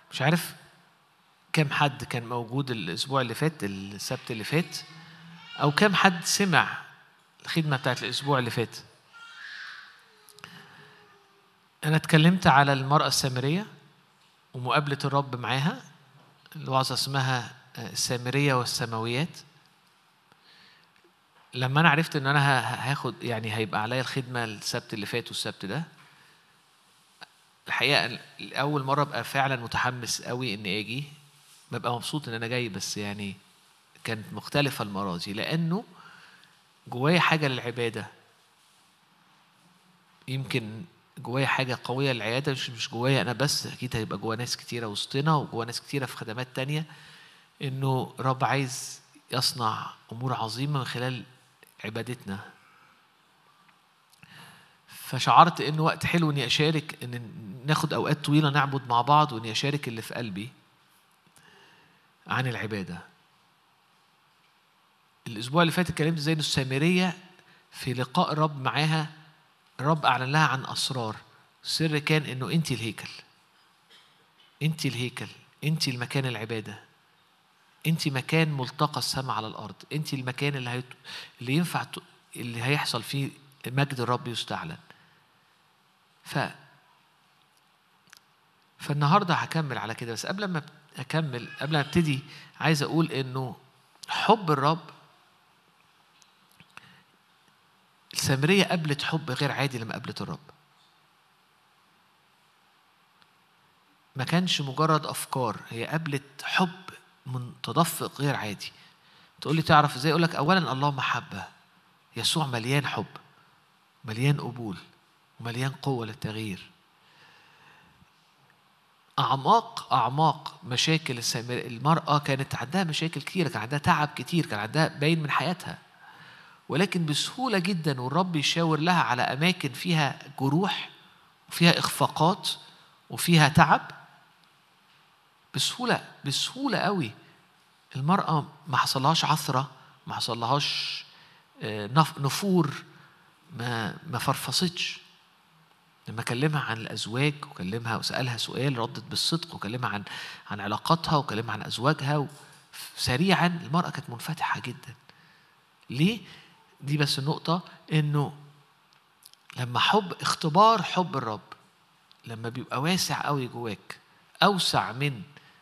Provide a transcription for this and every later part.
مش عارف كم حد كان موجود الاسبوع اللي فات السبت اللي فات او كم حد سمع الخدمه بتاعت الاسبوع اللي فات انا اتكلمت على المراه السامريه ومقابله الرب معاها الوعظه اسمها السامريه والسماويات لما انا عرفت ان انا هاخد يعني هيبقى عليا الخدمه السبت اللي فات والسبت ده الحقيقه اول مره ابقى فعلا متحمس قوي اني اجي ببقى مبسوط ان انا جاي بس يعني كانت مختلفه المره دي لانه جوايا حاجه للعباده يمكن جوايا حاجة قوية للعيادة مش مش جوايا أنا بس أكيد هيبقى جوا ناس كتيرة وسطنا وجوا ناس كتيرة في خدمات تانية إنه رب عايز يصنع أمور عظيمة من خلال عبادتنا فشعرت إنه وقت حلو إني أشارك إن ناخد أوقات طويلة نعبد مع بعض وإني أشارك اللي في قلبي عن العبادة الأسبوع اللي فات اتكلمت زي السامرية في لقاء الرب معاها الرب أعلن لها عن أسرار السر كان إنه أنت الهيكل أنت الهيكل أنت المكان العبادة أنت مكان ملتقى السماء على الأرض أنت المكان اللي, هيت... اللي ينفع ت... اللي هيحصل فيه مجد الرب يستعلن ف فالنهارده هكمل على كده بس قبل ما اكمل قبل ما ابتدي عايز اقول انه حب الرب السامريه قابلت حب غير عادي لما قابلت الرب ما كانش مجرد افكار هي قابلت حب متدفق غير عادي تقول لي تعرف ازاي اقول لك اولا الله محبه يسوع مليان حب مليان قبول ومليان قوه للتغيير أعماق أعماق مشاكل المرأة كانت عندها مشاكل كتيرة كان عندها تعب كتير كان عندها باين من حياتها ولكن بسهولة جدا والرب يشاور لها على أماكن فيها جروح وفيها إخفاقات وفيها تعب بسهولة بسهولة قوي المرأة ما حصلهاش عثرة ما حصلهاش نفور ما ما فرفصتش لما كلمها عن الازواج وكلمها وسالها سؤال ردت بالصدق وكلمها عن عن علاقاتها وكلمها عن ازواجها سريعا المراه كانت منفتحه جدا ليه دي بس النقطه انه لما حب اختبار حب الرب لما بيبقى واسع قوي جواك اوسع من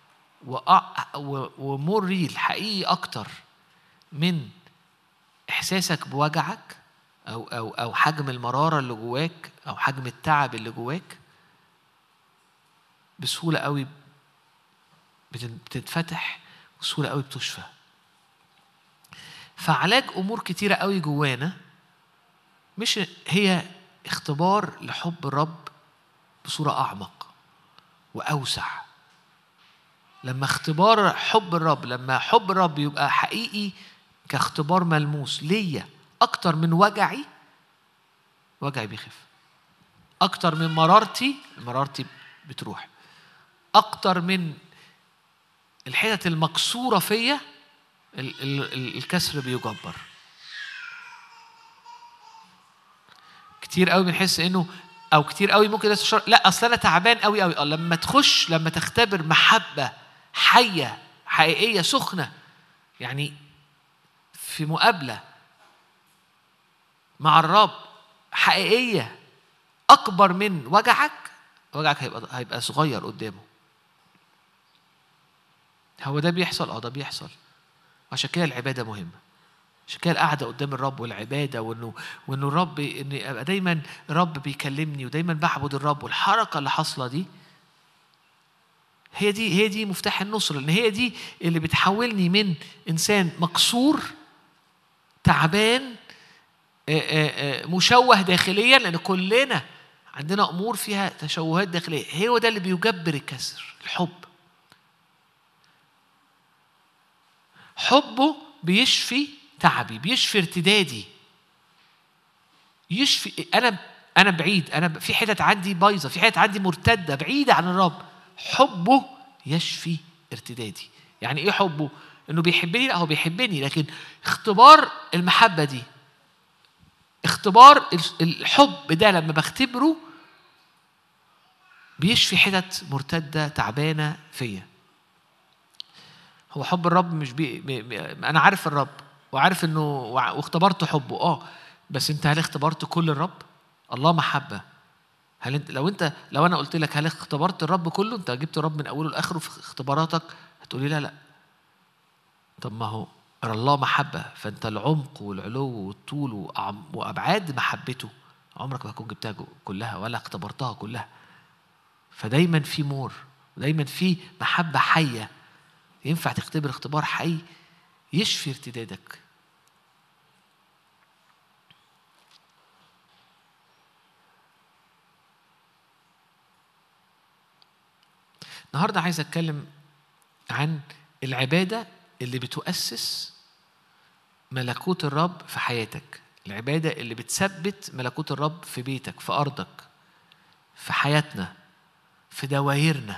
ومور ريل حقيقي اكتر من احساسك بوجعك او او او حجم المراره اللي جواك او حجم التعب اللي جواك بسهوله قوي بتتفتح بسهوله قوي بتشفى فعلاج امور كتيره قوي جوانا مش هي اختبار لحب الرب بصوره اعمق واوسع لما اختبار حب الرب لما حب الرب يبقى حقيقي كاختبار ملموس ليا أكتر من وجعي وجعي بيخف أكتر من مرارتي مرارتي بتروح أكتر من الحتت المكسورة فيا الكسر بيجبر كتير قوي بنحس انه او كتير قوي ممكن ناس تشعر لا اصل انا تعبان قوي قوي لما تخش لما تختبر محبه حيه حقيقيه سخنه يعني في مقابله مع الرب حقيقية أكبر من وجعك وجعك هيبقى هيبقى صغير قدامه هو ده بيحصل اه ده بيحصل عشان كده العبادة مهمة عشان كده القعدة قدام الرب والعبادة وإنه وإنه الرب إن أبقى دايما الرب بيكلمني ودايما بعبد الرب والحركة اللي حاصلة دي هي دي هي دي مفتاح النصر لأن هي دي اللي بتحولني من إنسان مكسور تعبان مشوه داخليا لان كلنا عندنا امور فيها تشوهات داخليه هو ده اللي بيجبر الكسر الحب حبه بيشفي تعبي بيشفي ارتدادي يشفي انا انا بعيد انا في حتت عندي بايظه في حتت عندي مرتده بعيده عن الرب حبه يشفي ارتدادي يعني ايه حبه انه بيحبني لا هو بيحبني لكن اختبار المحبه دي اختبار الحب ده لما بختبره بيشفي حتت مرتده تعبانه فيا هو حب الرب مش بي... بي... بي... انا عارف الرب وعارف انه واختبرت حبه اه بس انت هل اختبرت كل الرب الله محبه هل انت لو انت لو انا قلت لك هل اختبرت الرب كله انت جبت الرب من اوله لاخره في اختباراتك هتقولي لا لا طب ما هو الله محبه فانت العمق والعلو والطول وابعاد محبته عمرك ما هتكون جبتها كلها ولا اختبرتها كلها فدايما في مور دايما في محبه حيه ينفع تختبر اختبار حي يشفي ارتدادك النهارده عايز اتكلم عن العباده اللي بتؤسس ملكوت الرب في حياتك العباده اللي بتثبت ملكوت الرب في بيتك في ارضك في حياتنا في دوايرنا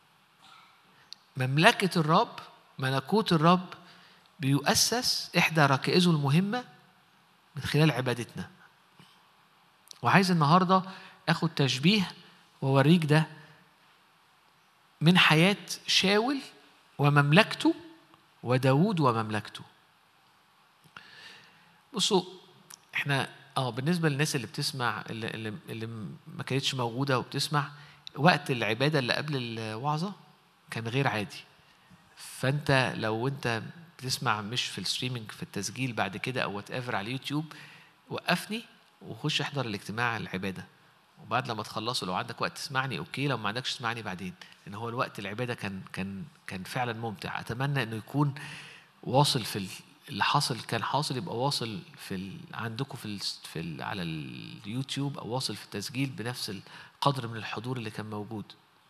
مملكه الرب ملكوت الرب بيؤسس احدى ركائزه المهمه من خلال عبادتنا وعايز النهارده اخد تشبيه واوريك ده من حياة شاول ومملكته وداود ومملكته بصوا احنا اه بالنسبة للناس اللي بتسمع اللي, اللي, اللي ما كانتش موجودة وبتسمع وقت العبادة اللي قبل الوعظة كان غير عادي فانت لو انت بتسمع مش في الستريمنج في التسجيل بعد كده او وات ايفر على اليوتيوب وقفني وخش احضر الاجتماع العباده وبعد لما تخلصوا لو عندك وقت تسمعني اوكي لو ما عندكش تسمعني بعدين لان هو الوقت العباده كان كان كان فعلا ممتع اتمنى انه يكون واصل في اللي حاصل كان حاصل يبقى واصل في ال... عندكم في ال... في ال... على اليوتيوب او واصل في التسجيل بنفس القدر من الحضور اللي كان موجود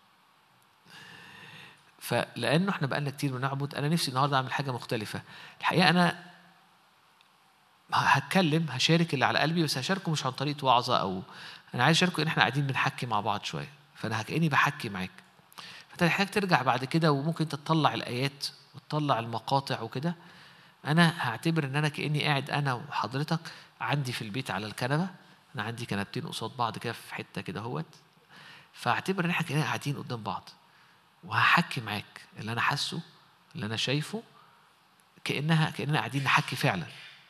فلانه احنا بقالنا كتير بنعبد انا نفسي النهارده اعمل حاجه مختلفه الحقيقه انا هتكلم هشارك اللي على قلبي بس هشاركه مش عن طريقه وعظه او انا عايز اشارككم ان احنا قاعدين بنحكي مع بعض شويه فانا كاني بحكي معاك فانت محتاج ترجع بعد كده وممكن تطلع الايات وتطلع المقاطع وكده انا هعتبر ان انا كاني قاعد انا وحضرتك عندي في البيت على الكنبه انا عندي كنبتين قصاد بعض كده في حته كده اهوت فاعتبر ان احنا كاننا قاعدين قدام بعض وهحكي معاك اللي انا حاسه اللي انا شايفه كانها كاننا قاعدين نحكي فعلا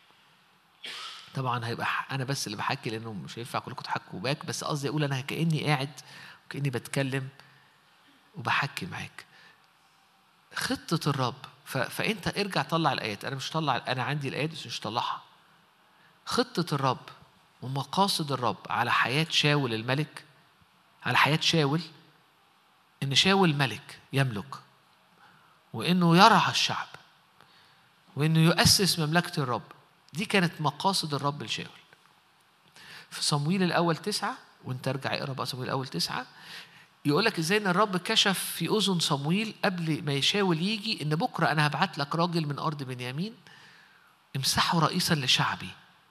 طبعا هيبقى انا بس اللي بحكي لانه مش هينفع كلكم تحكوا باك بس قصدي اقول انا كاني قاعد وكاني بتكلم وبحكي معاك خطه الرب ف... فانت ارجع طلع الايات انا مش طلع انا عندي الايات بس مش طلعها خطه الرب ومقاصد الرب على حياه شاول الملك على حياه شاول ان شاول ملك يملك وانه يرعى الشعب وانه يؤسس مملكه الرب دي كانت مقاصد الرب لشاول في صمويل الأول تسعة وانت ارجع اقرا بقى صمويل الأول تسعة يقول لك ازاي ان الرب كشف في اذن صمويل قبل ما يشاول يجي ان بكره انا هبعت لك راجل من ارض بنيامين امسحه رئيسا لشعبي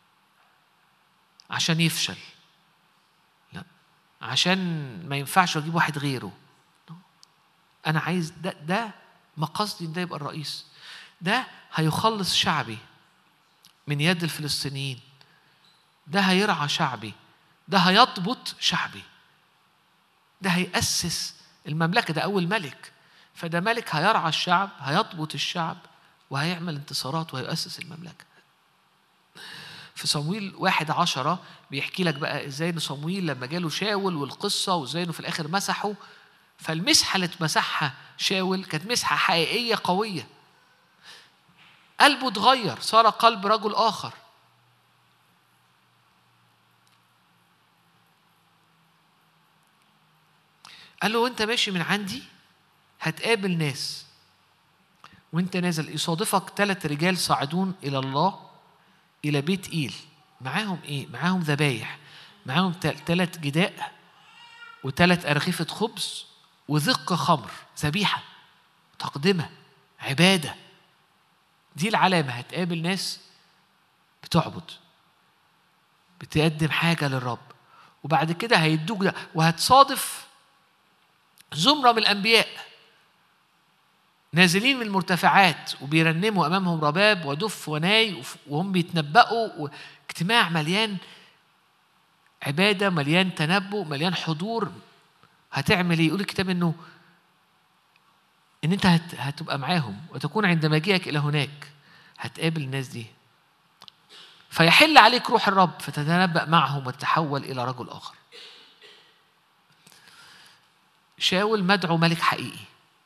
عشان يفشل لا عشان ما ينفعش اجيب واحد غيره انا عايز ده ده مقصدي ان ده يبقى الرئيس ده هيخلص شعبي من يد الفلسطينيين ده هيرعى شعبي ده هيضبط شعبي ده هيأسس المملكة ده أول ملك فده ملك هيرعى الشعب هيضبط الشعب وهيعمل انتصارات وهيؤسس المملكة في صمويل واحد عشرة بيحكي لك بقى ازاي ان صمويل لما جاله شاول والقصة وازاي انه في الآخر مسحه فالمسحة اللي اتمسحها شاول كانت مسحة حقيقية قوية قلبه اتغير صار قلب رجل آخر قال له وانت ماشي من عندي هتقابل ناس وانت نازل يصادفك ثلاث رجال صاعدون الى الله الى بيت ايل معاهم ايه معاهم ذبايح معاهم ثلاث جداء وثلاث ارغفه خبز وذق خمر ذبيحه تقدمه عباده دي العلامة هتقابل ناس بتعبد بتقدم حاجة للرب وبعد كده هيدوك ده وهتصادف زمرة من الأنبياء نازلين من المرتفعات وبيرنموا أمامهم رباب ودف وناي وهم بيتنبأوا اجتماع مليان عبادة مليان تنبؤ مليان حضور هتعمل ايه يقول الكتاب انه ان انت هت... هتبقى معاهم وتكون عند مجيئك الى هناك هتقابل الناس دي فيحل عليك روح الرب فتتنبأ معهم وتتحول إلى رجل آخر شاول مدعو ملك حقيقي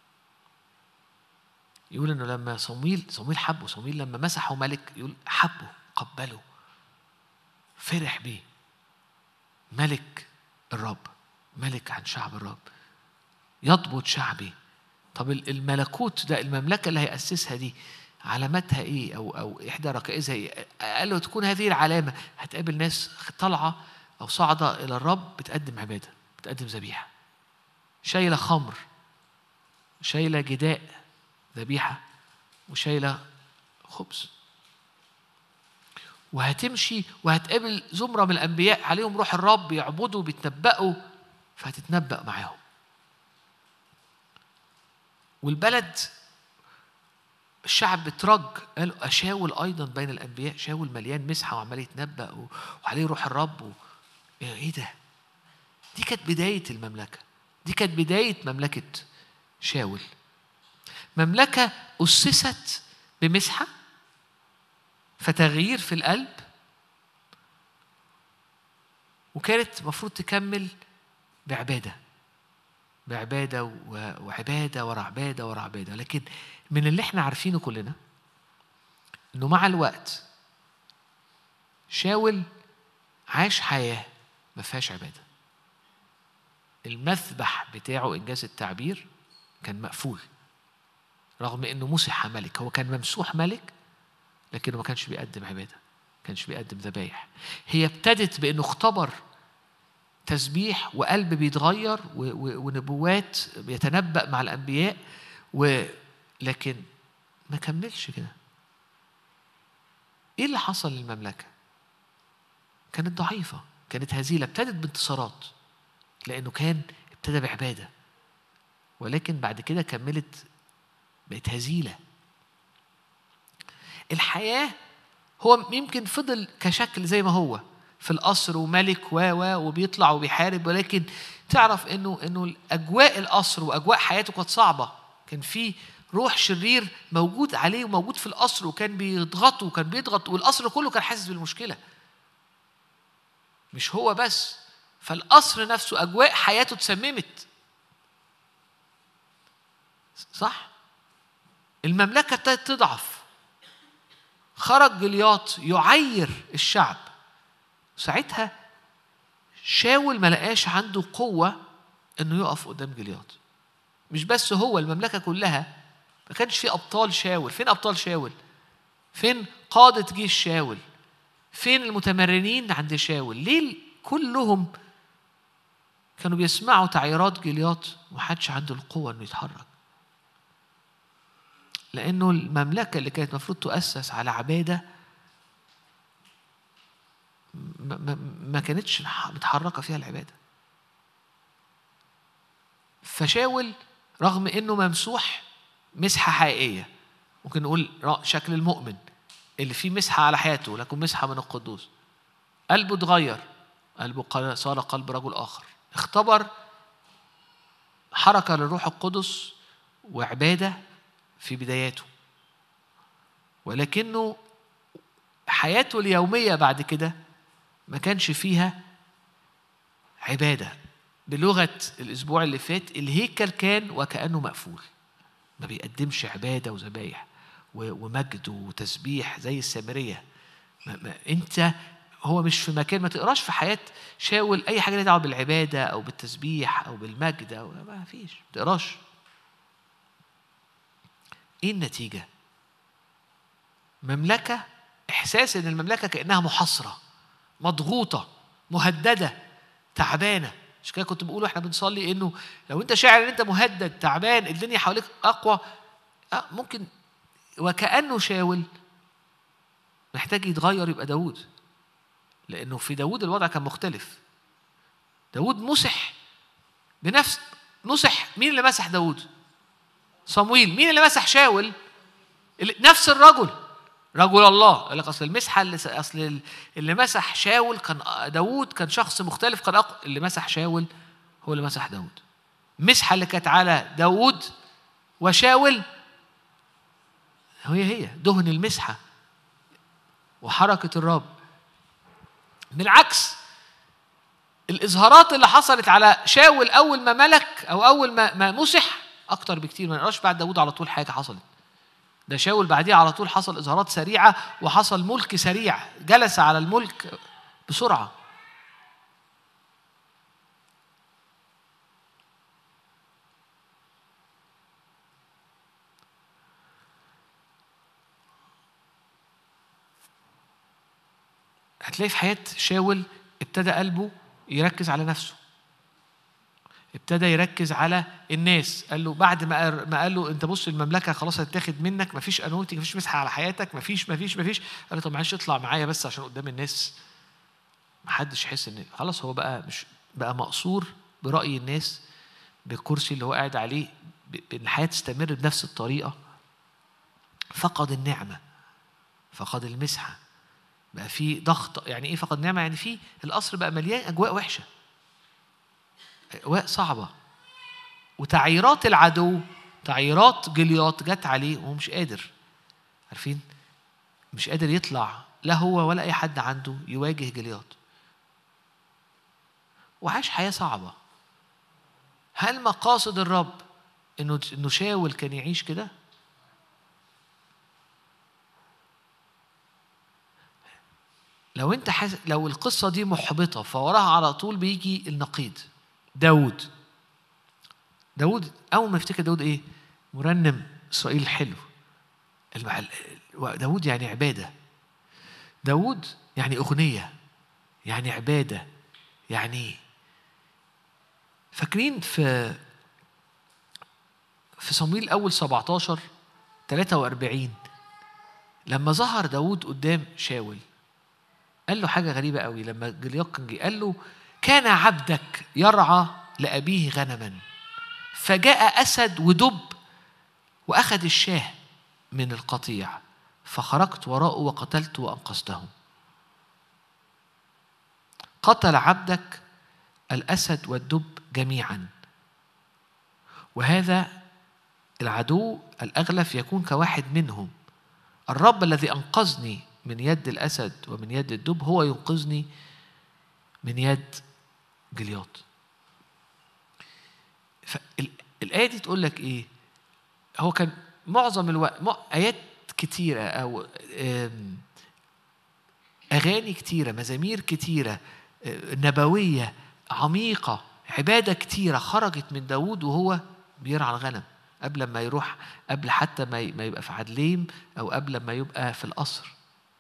يقول انه لما صمويل صمويل حبه صمويل لما مسحه ملك يقول حبه قبله فرح بيه ملك الرب ملك عن شعب الرب يضبط شعبي طب الملكوت ده المملكة اللي هيأسسها دي علاماتها ايه او او احدى ركائزها ايه قال له تكون هذه العلامه هتقابل ناس طالعه او صاعده الى الرب بتقدم عباده بتقدم ذبيحه شايله خمر شايله جداء ذبيحه وشايله خبز وهتمشي وهتقابل زمره من الانبياء عليهم روح الرب يعبدوا بيتنبأوا فهتتنبأ معاهم والبلد الشعب بترج قالوا أشاول أيضا بين الأنبياء شاول مليان مسحة وعمال يتنبأ وعليه روح الرب و... إيه ده؟ دي كانت بداية المملكة دي كانت بداية مملكة شاول مملكة أسست بمسحة فتغيير في القلب وكانت المفروض تكمل بعبادة بعبادة وعبادة ورا عبادة ورا عبادة لكن من اللي احنا عارفينه كلنا انه مع الوقت شاول عاش حياة ما فيهاش عبادة المذبح بتاعه إنجاز التعبير كان مقفول رغم انه مسح ملك هو كان ممسوح ملك لكنه ما كانش بيقدم عباده ما كانش بيقدم ذبايح هي ابتدت بانه اختبر تسبيح وقلب بيتغير ونبوات بيتنبأ مع الأنبياء لكن ما كملش كده ايه اللي حصل للمملكه كانت ضعيفه كانت هزيله ابتدت بانتصارات لانه كان ابتدى بعباده ولكن بعد كده كملت بقت هزيله الحياه هو يمكن فضل كشكل زي ما هو في القصر وملك و و وبيطلع وبيحارب ولكن تعرف انه انه اجواء القصر واجواء حياته كانت صعبه كان في روح شرير موجود عليه وموجود في القصر وكان بيضغطه وكان بيضغط والقصر كله كان حاسس بالمشكله مش هو بس فالقصر نفسه اجواء حياته اتسممت صح المملكه ابتدت تضعف خرج جلياط يعير الشعب ساعتها شاول ما لقاش عنده قوه انه يقف قدام جلياط مش بس هو المملكه كلها ما كانش في ابطال شاول فين ابطال شاول فين قاده جيش شاول فين المتمرنين عند شاول ليه كلهم كانوا بيسمعوا تعييرات جلياط ومحدش عنده القوه انه يتحرك لانه المملكه اللي كانت المفروض تؤسس على عباده ما كانتش متحركه فيها العباده فشاول رغم انه ممسوح مسحه حقيقيه ممكن نقول شكل المؤمن اللي فيه مسحه على حياته لكن مسحه من القدوس قلبه اتغير قلبه صار قلب رجل اخر اختبر حركه للروح القدس وعباده في بداياته ولكنه حياته اليوميه بعد كده ما كانش فيها عباده بلغه الاسبوع اللي فات الهيكل كان وكانه مقفول ما بيقدمش عبادة وذبايح ومجد وتسبيح زي السامرية ما ما انت هو مش في مكان ما تقراش في حياة شاول أي حاجة لها دعوة بالعبادة أو بالتسبيح أو بالمجد أو ما فيش ما تقراش إيه النتيجة؟ مملكة إحساس إن المملكة كأنها محاصرة مضغوطة مهددة تعبانة مش كده كنت بقول واحنا بنصلي انه لو انت شاعر ان انت مهدد تعبان الدنيا حواليك اقوى أه ممكن وكانه شاول محتاج يتغير يبقى داوود لانه في داوود الوضع كان مختلف داوود مسح بنفس مسح مين اللي مسح داوود صمويل مين اللي مسح شاول نفس الرجل رجل الله قال لك اصل المسحه اللي اصل اللي مسح شاول كان داوود كان شخص مختلف كان أقوى اللي مسح شاول هو اللي مسح داوود المسحة اللي كانت على داود وشاول هي هي دهن المسحة وحركة الرب بالعكس الإظهارات اللي حصلت على شاول أول ما ملك أو أول ما ما مسح أكتر بكتير ما نقراش بعد داود على طول حاجة حصلت ده شاول بعديه على طول حصل إظهارات سريعة وحصل ملك سريع جلس على الملك بسرعة هتلاقي في حياة شاول ابتدى قلبه يركز على نفسه ابتدى يركز على الناس قال له بعد ما ما قال له انت بص المملكه خلاص هتتاخد منك مفيش انوتي مفيش مسحه على حياتك مفيش مفيش مفيش قال له طب معلش اطلع معايا بس عشان قدام الناس محدش يحس ان خلاص هو بقى مش بقى مقصور براي الناس بالكرسي اللي هو قاعد عليه بان الحياه تستمر بنفس الطريقه فقد النعمه فقد المسحه بقى في ضغط يعني ايه فقد نعمه يعني في القصر بقى مليان اجواء وحشه اجواء صعبه وتعييرات العدو تعييرات جلياط جت عليه وهو مش قادر عارفين مش قادر يطلع لا هو ولا اي حد عنده يواجه جلياط وعاش حياه صعبه هل مقاصد الرب انه انه شاول كان يعيش كده لو انت حاس... لو القصه دي محبطه فوراها على طول بيجي النقيض داود داود اول ما يفتكر داود ايه مرنم اسرائيل الحلو المحل... داود يعني عباده داود يعني اغنيه يعني عباده يعني فاكرين في في صمويل الاول 17 43 لما ظهر داود قدام شاول قال له حاجة غريبة قوي لما جلياق كان جه قال له كان عبدك يرعى لأبيه غنما فجاء أسد ودب وأخذ الشاه من القطيع فخرجت وراءه وقتلت وأنقذتهم قتل عبدك الأسد والدب جميعا وهذا العدو الأغلف يكون كواحد منهم الرب الذي أنقذني من يد الأسد ومن يد الدب هو ينقذني من يد جلياط الآية دي تقول لك إيه هو كان معظم الوقت آيات كتيرة أو أغاني كتيرة مزامير كتيرة نبوية عميقة عبادة كتيرة خرجت من داود وهو بيرعى الغنم قبل ما يروح قبل حتى ما يبقى في عدليم أو قبل ما يبقى في القصر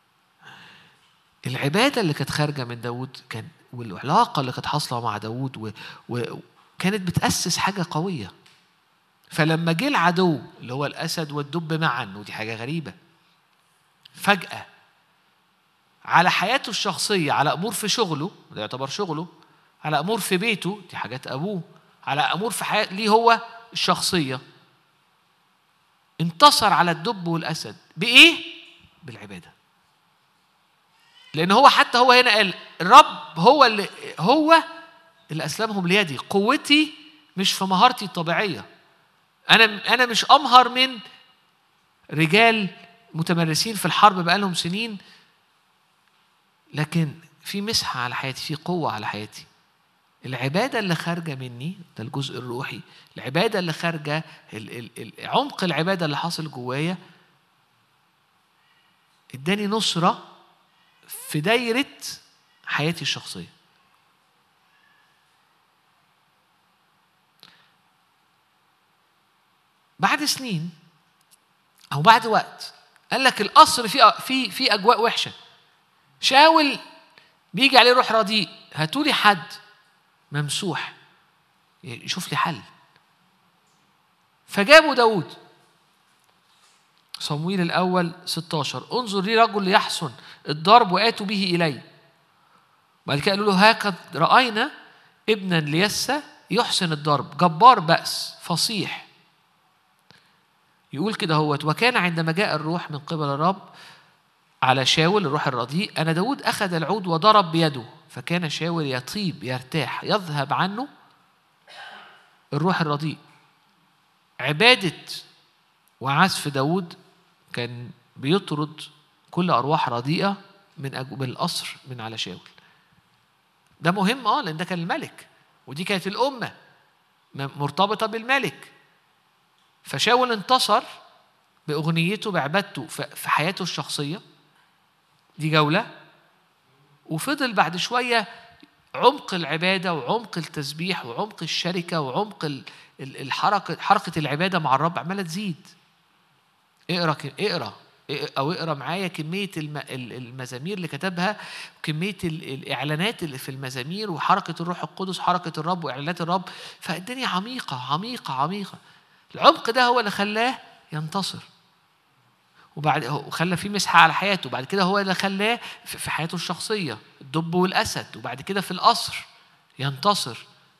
العبادة اللي كانت خارجة من داود كان والعلاقة اللي كانت حاصلة مع داود وكانت بتأسس حاجة قوية فلما جه العدو اللي هو الأسد والدب معا ودي حاجة غريبة فجأة على حياته الشخصية على أمور في شغله ده يعتبر شغله على أمور في بيته دي حاجات أبوه على أمور في حياته ليه هو الشخصية انتصر على الدب والأسد بإيه؟ بالعبادة لأن هو حتى هو هنا قال الرب هو اللي هو اللي أسلمهم ليدي قوتي مش في مهارتي الطبيعية أنا أنا مش أمهر من رجال متمرسين في الحرب بقالهم سنين لكن في مسحة على حياتي في قوة على حياتي العبادة اللي خارجة مني ده الجزء الروحي العبادة اللي خارجة عمق العبادة اللي حاصل جوايا اداني نصرة في دايرة حياتي الشخصية بعد سنين أو بعد وقت قال لك القصر في في في أجواء وحشة شاول بيجي عليه روح رديء هاتوا لي حد ممسوح يشوف لي حل فجابوا داود صمويل الأول 16 انظر لي رجل يحسن الضرب وآتوا به إلي بعد كده قالوا له هكذا رأينا ابنا ليسى يحسن الضرب جبار بأس فصيح يقول كده هوت وكان عندما جاء الروح من قبل الرب على شاول الروح الرديء أنا داود أخذ العود وضرب بيده فكان شاول يطيب يرتاح يذهب عنه الروح الرديء عبادة وعزف داود كان بيطرد كل أرواح رديئة من من القصر من على شاول ده مهم اه لأن ده كان الملك ودي كانت الأمة مرتبطة بالملك فشاول انتصر بأغنيته بعبادته في حياته الشخصية دي جولة وفضل بعد شوية عمق العبادة وعمق التسبيح وعمق الشركة وعمق الحركة حركة العبادة مع الرب عمالة تزيد اقرا اقرا او اقرا معايا كميه المزامير اللي كتبها وكميه الاعلانات اللي في المزامير وحركه الروح القدس حركه الرب واعلانات الرب فالدنيا عميقه عميقه عميقه العمق ده هو اللي خلاه ينتصر وبعد وخلى فيه مسحه على حياته وبعد كده هو اللي خلاه في حياته الشخصيه الدب والاسد وبعد كده في القصر ينتصر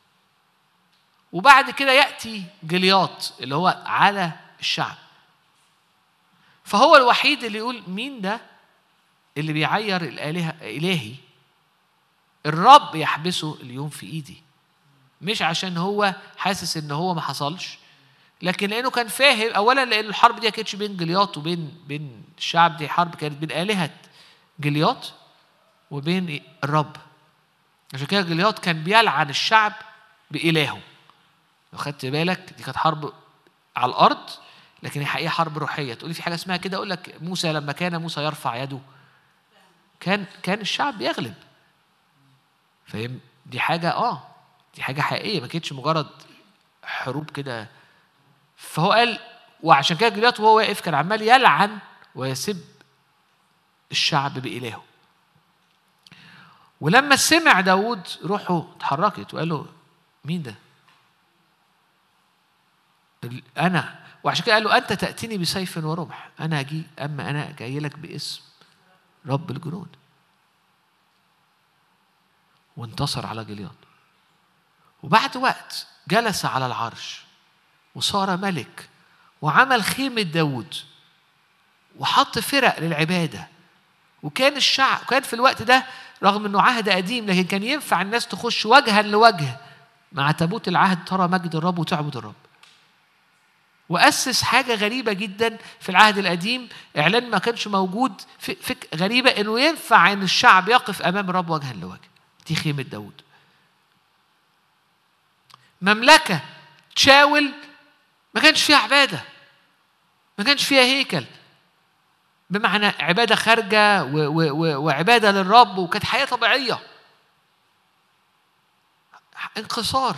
وبعد كده ياتي جلياط اللي هو على الشعب فهو الوحيد اللي يقول مين ده اللي بيعير الآلهة إلهي الرب يحبسه اليوم في إيدي مش عشان هو حاسس إن هو ما حصلش لكن لأنه كان فاهم أولا لأن الحرب دي ما كانتش بين جلياط وبين بين الشعب دي حرب كانت بين آلهة جلياط وبين الرب عشان كده جلياط كان بيلعن الشعب بإلهه لو خدت بالك دي كانت حرب على الأرض لكن هي حقيقه حرب روحيه تقولي في حاجه اسمها كده اقول لك موسى لما كان موسى يرفع يده كان كان الشعب بيغلب فاهم دي حاجه اه دي حاجه حقيقيه ما كانتش مجرد حروب كده فهو قال وعشان كده جليات وهو واقف كان عمال يلعن ويسب الشعب بإلهه ولما سمع داود روحه اتحركت وقال له مين ده؟ أنا وعشان كده قال له أنت تأتيني بسيف ورمح أنا أجي أما أنا جاي لك باسم رب الجنود وانتصر على جلياد وبعد وقت جلس على العرش وصار ملك وعمل خيمة داود وحط فرق للعبادة وكان الشعب كان في الوقت ده رغم انه عهد قديم لكن كان ينفع الناس تخش وجها لوجه مع تابوت العهد ترى مجد الرب وتعبد الرب وأسس حاجة غريبة جدا في العهد القديم إعلان ما كانش موجود في فك غريبة إنه ينفع إن الشعب يقف أمام الرب وجها لوجه دي خيمة داود مملكة تشاول ما كانش فيها عبادة ما كانش فيها هيكل بمعنى عبادة خارجة وعبادة للرب وكانت حياة طبيعية انكسار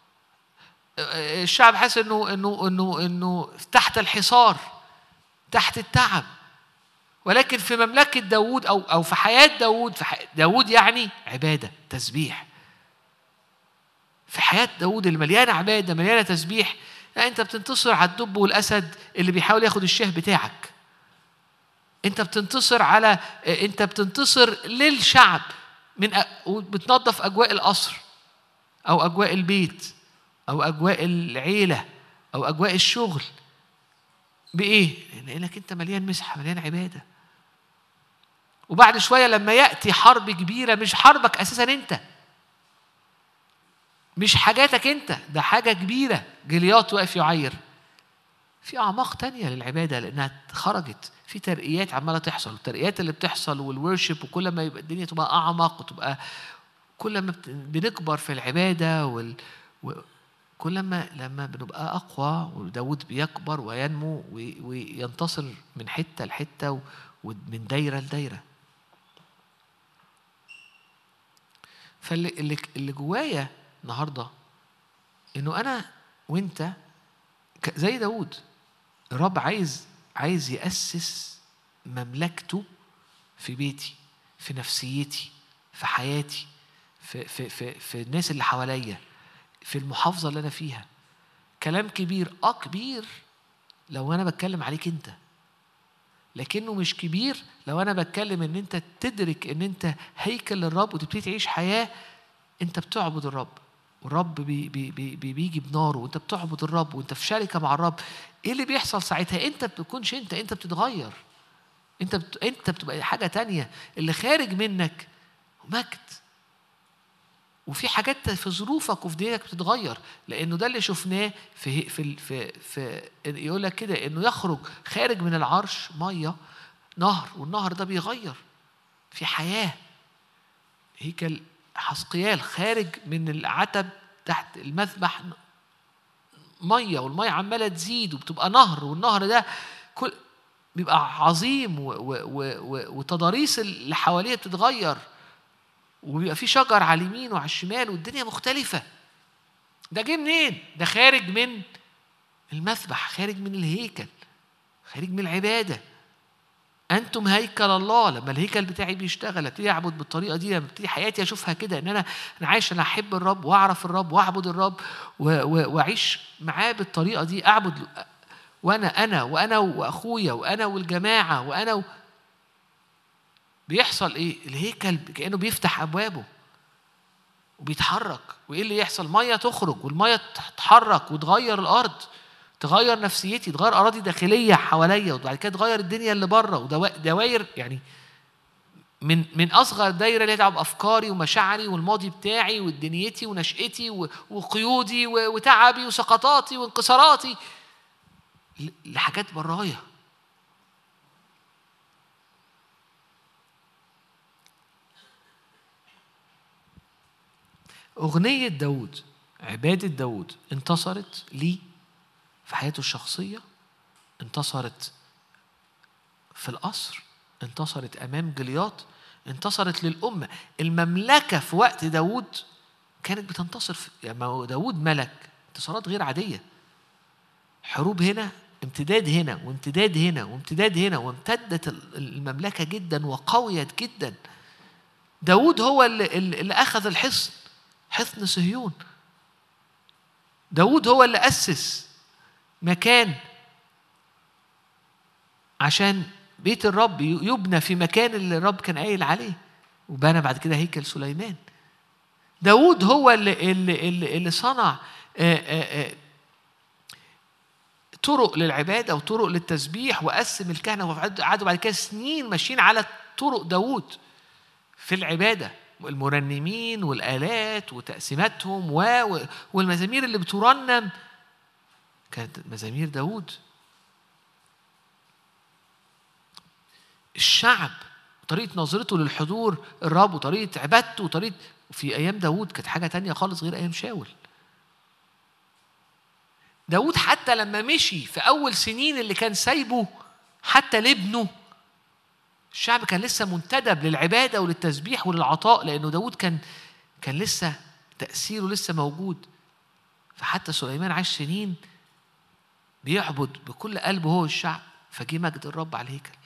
الشعب حاسس انه انه انه انه تحت الحصار تحت التعب ولكن في مملكة داوود أو أو في حياة داوود في حياة داوود يعني عبادة تسبيح في حياة داوود المليانة عبادة مليانة تسبيح لا أنت بتنتصر على الدب والأسد اللي بيحاول ياخد الشه بتاعك أنت بتنتصر على أنت بتنتصر للشعب من بتنظف أجواء القصر أو أجواء البيت أو أجواء العيلة أو أجواء الشغل بإيه؟ لأنك أنت مليان مسحة مليان عبادة وبعد شوية لما يأتي حرب كبيرة مش حربك أساسا أنت مش حاجاتك أنت ده حاجة كبيرة جليات واقف يعير في أعماق تانية للعبادة لأنها خرجت في ترقيات عمالة تحصل والترقيات اللي بتحصل والورشب وكل ما يبقى الدنيا تبقى أعمق وتبقى كل ما بنكبر في العبادة وال كل ما لما بنبقى أقوى وداود بيكبر وينمو وينتصر من حتة لحتة ومن دايرة لدايرة فاللي اللي, اللي جوايا النهارده انه انا وانت زي داود الرب عايز عايز يأسس مملكته في بيتي في نفسيتي في حياتي في في في, في الناس اللي حواليا في المحافظة اللي أنا فيها كلام كبير آه كبير لو أنا بتكلم عليك أنت لكنه مش كبير لو أنا بتكلم إن أنت تدرك إن أنت هيكل للرب وتبتدي تعيش حياة أنت بتعبد الرب والرب بي بي بي بيجي بناره وأنت بتعبد الرب وأنت في شركة مع الرب إيه اللي بيحصل ساعتها؟ أنت ما بتكونش أنت أنت بتتغير أنت بت... أنت بتبقى حاجة تانية اللي خارج منك مجد وفي حاجات في ظروفك وفي دينك بتتغير لانه ده اللي شفناه في في في, في يقول لك كده انه يخرج خارج من العرش ميه نهر والنهر ده بيغير في حياه هيكل حسقيال خارج من العتب تحت المذبح ميه والميه عماله تزيد وبتبقى نهر والنهر ده كل بيبقى عظيم و و و وتضاريس اللي حواليه بتتغير وبيبقى في شجر على اليمين وعلى الشمال والدنيا مختلفة ده جه منين؟ ده خارج من المذبح خارج من الهيكل خارج من العبادة أنتم هيكل الله لما الهيكل بتاعي بيشتغل ابتدي أعبد بالطريقة دي لما ابتدي حياتي أشوفها كده إن أنا أنا عايش أنا أحب الرب وأعرف الرب وأعبد الرب وأعيش معاه بالطريقة دي أعبد وأنا أنا وأنا وأخويا وأنا والجماعة وأنا و... بيحصل ايه الهيكل كانه بيفتح ابوابه وبيتحرك وايه اللي يحصل ميه تخرج والميه تتحرك وتغير الارض تغير نفسيتي تغير اراضي داخليه حواليا وبعد كده تغير الدنيا اللي بره ودوائر يعني من من اصغر دايره اللي دعوه بافكاري ومشاعري والماضي بتاعي ودنيتي ونشاتي وقيودي وتعبي وسقطاتي وانكساراتي لحاجات برايا أغنية داود عبادة داود انتصرت لي في حياته الشخصية انتصرت في القصر انتصرت أمام جلياط انتصرت للأمة المملكة في وقت داود كانت بتنتصر في يعني داود ملك انتصارات غير عادية حروب هنا امتداد هنا وامتداد هنا وامتداد هنا وامتدت المملكة جدا وقويت جدا داود هو اللي, اللي أخذ الحصن حصن صهيون داود هو اللي أسس مكان عشان بيت الرب يبنى في مكان اللي الرب كان قايل عليه وبنى بعد كده هيكل سليمان داود هو اللي, اللي, اللي, اللي صنع آآ آآ طرق للعبادة وطرق للتسبيح وقسم الكهنة وقعدوا بعد كده سنين ماشيين على طرق داود في العبادة المرنمين والآلات وتقسيماتهم و والمزامير اللي بترنم كانت مزامير داود الشعب طريقة نظرته للحضور الرب وطريقة عبادته وطريقة في أيام داود كانت حاجة تانية خالص غير أيام شاول داود حتى لما مشي في أول سنين اللي كان سايبه حتى لابنه الشعب كان لسه منتدب للعبادة وللتسبيح وللعطاء لأنه داود كان كان لسه تأثيره لسه موجود فحتى سليمان عاش سنين بيعبد بكل قلبه هو الشعب فجه مجد الرب على الهيكل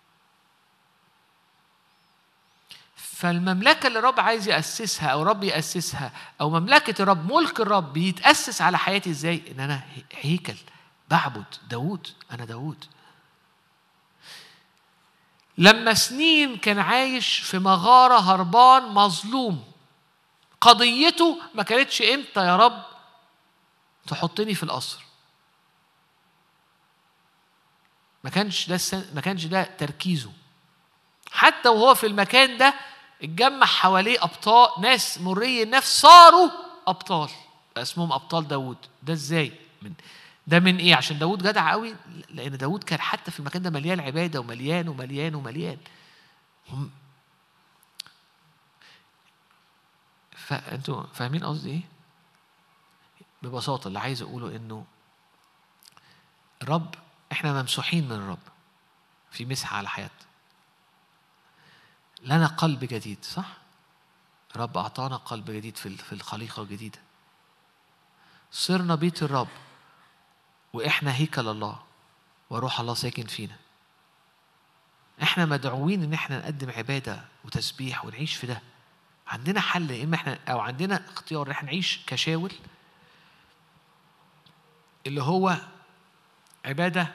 فالمملكة اللي الرب عايز يأسسها أو رب يأسسها أو مملكة الرب ملك الرب بيتأسس على حياتي إزاي؟ إن أنا هيكل بعبد داود أنا داود لما سنين كان عايش في مغارة هربان مظلوم قضيته ما كانتش امتى يا رب تحطني في القصر ما كانش ده ما كانش ده تركيزه حتى وهو في المكان ده اتجمع حواليه ابطال ناس مري النفس صاروا ابطال اسمهم ابطال داوود ده ازاي من ده من ايه عشان داود جدع قوي لان داود كان حتى في المكان ده مليان عباده ومليان ومليان ومليان هم فانتوا فاهمين قصدي ايه ببساطه اللي عايز اقوله انه الرب احنا ممسوحين من الرب في مسحه على حياتنا لنا قلب جديد صح رب اعطانا قلب جديد في في الخليقه الجديده صرنا بيت الرب واحنا هيكل الله وروح الله ساكن فينا احنا مدعوين ان احنا نقدم عباده وتسبيح ونعيش في ده عندنا حل يا اما احنا او عندنا اختيار ان احنا نعيش كشاول اللي هو عباده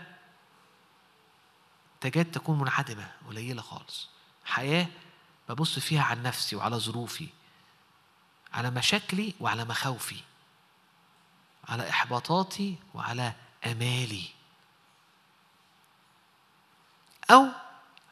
تكاد تكون منعدمه قليله خالص حياه ببص فيها عن نفسي وعلى ظروفي على مشاكلي وعلى مخاوفي على احباطاتي وعلى امالي او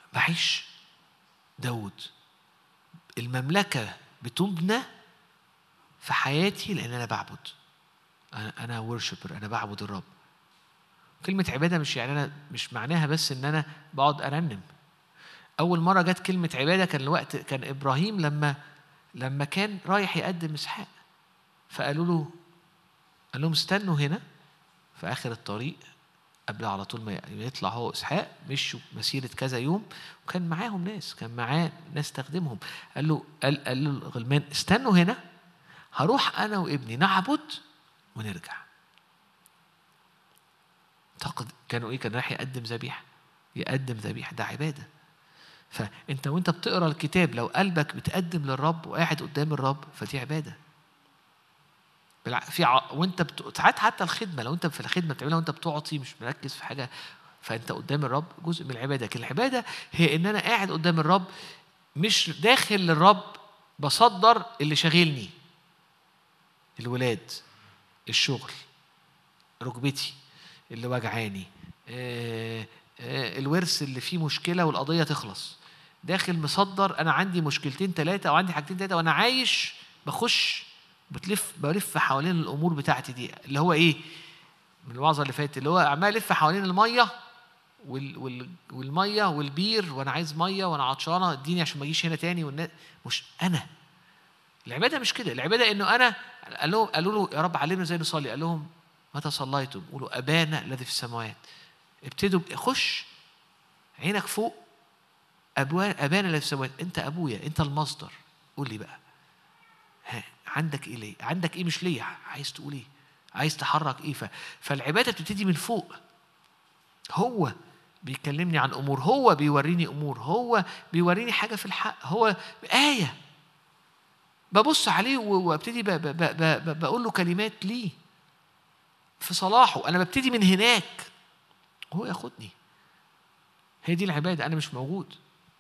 بعيش داود المملكه بتبنى في حياتي لان انا بعبد انا انا ورشبر انا بعبد الرب كلمة عبادة مش يعني أنا مش معناها بس إن أنا بقعد أرنم. أول مرة جت كلمة عبادة كان الوقت كان إبراهيم لما لما كان رايح يقدم إسحاق. فقالوا له قال لهم استنوا هنا في آخر الطريق قبل على طول ما يطلع هو إسحاق مشوا مسيرة كذا يوم وكان معاهم ناس كان معاه ناس تخدمهم قال له قال, قال له الغلمان استنوا هنا هروح أنا وابني نعبد ونرجع اعتقد كانوا ايه كان رايح يقدم ذبيحه يقدم ذبيحه ده عباده فانت وانت بتقرا الكتاب لو قلبك بتقدم للرب وقاعد قدام الرب فدي عباده في ع... وانت بت... ساعات حتى الخدمه لو انت في الخدمه بتعملها وانت بتعطي مش مركز في حاجه فانت قدام الرب جزء من العباده لكن العباده هي ان انا قاعد قدام الرب مش داخل للرب بصدر اللي شاغلني الولاد الشغل ركبتي اللي وجعاني آه، آه، الورث اللي فيه مشكلة والقضية تخلص داخل مصدر أنا عندي مشكلتين ثلاثة أو عندي حاجتين ثلاثة وأنا عايش بخش بتلف بلف حوالين الأمور بتاعتي دي اللي هو إيه من الوعظة اللي فاتت اللي هو عمال ألف حوالين المية وال وال والمية والبير وأنا عايز مية وأنا عطشانة اديني عشان ما أجيش هنا تاني والناس مش أنا العبادة مش كده العبادة إنه أنا قالوا قالوا له يا رب علمنا ازاي نصلي قال لهم متى صليتم قولوا أبانا الذي في السماوات ابتدوا خش عينك فوق أبانا الذي في السماوات أنت أبويا أنت المصدر قول لي بقى ها عندك إيه ليه؟ عندك إيه مش ليه؟ عايز تقول إيه؟ عايز تحرك إيه؟ فالعبادة بتبتدي من فوق هو بيكلمني عن أمور هو بيوريني أمور هو بيوريني حاجة في الحق هو آية ببص عليه وابتدي بقول له كلمات ليه في صلاحه انا ببتدي من هناك هو ياخدني هي دي العباده انا مش موجود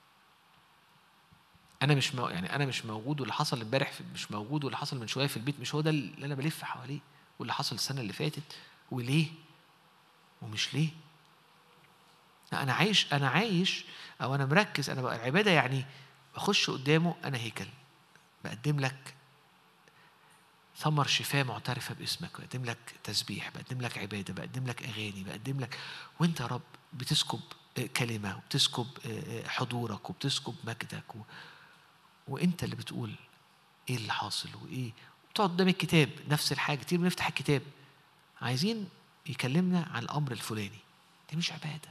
انا مش مو... يعني انا مش موجود واللي حصل امبارح مش موجود واللي حصل من شويه في البيت مش هو ده اللي انا بلف حواليه واللي حصل السنه اللي فاتت وليه ومش ليه انا عايش انا عايش او انا مركز انا بقى العباده يعني بخش قدامه انا هيكل بقدم لك ثمر شفاء معترفة باسمك بقدم لك تسبيح بقدم لك عبادة بقدم لك أغاني بقدم لك وأنت يا رب بتسكب كلمة وبتسكب حضورك وبتسكب مجدك و... وأنت اللي بتقول إيه اللي حاصل وإيه بتقعد قدام الكتاب نفس الحاجة كتير بنفتح الكتاب عايزين يكلمنا عن الأمر الفلاني دي مش عبادة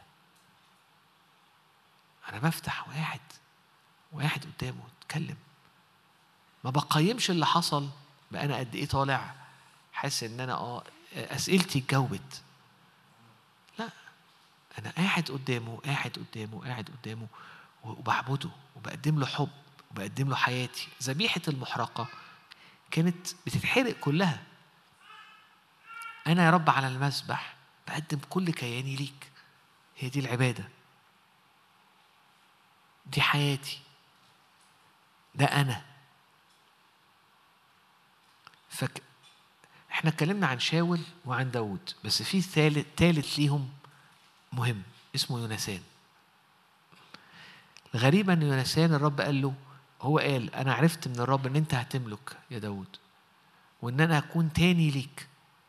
أنا بفتح واحد واحد قدامه اتكلم ما بقيمش اللي حصل بقى انا قد ايه طالع حاسس ان انا اه اسئلتي اتجاوبت لا انا قاعد قدامه قاعد قدامه قاعد قدامه وبعبده وبقدم له حب وبقدم له حياتي ذبيحه المحرقه كانت بتتحرق كلها انا يا رب على المسبح بقدم كل كياني ليك هي دي العباده دي حياتي ده انا فك... احنا اتكلمنا عن شاول وعن داود بس في ثالث ثالث ليهم مهم اسمه يونسان الغريب ان يونسان الرب قال له هو قال انا عرفت من الرب ان انت هتملك يا داود وان انا هكون تاني ليك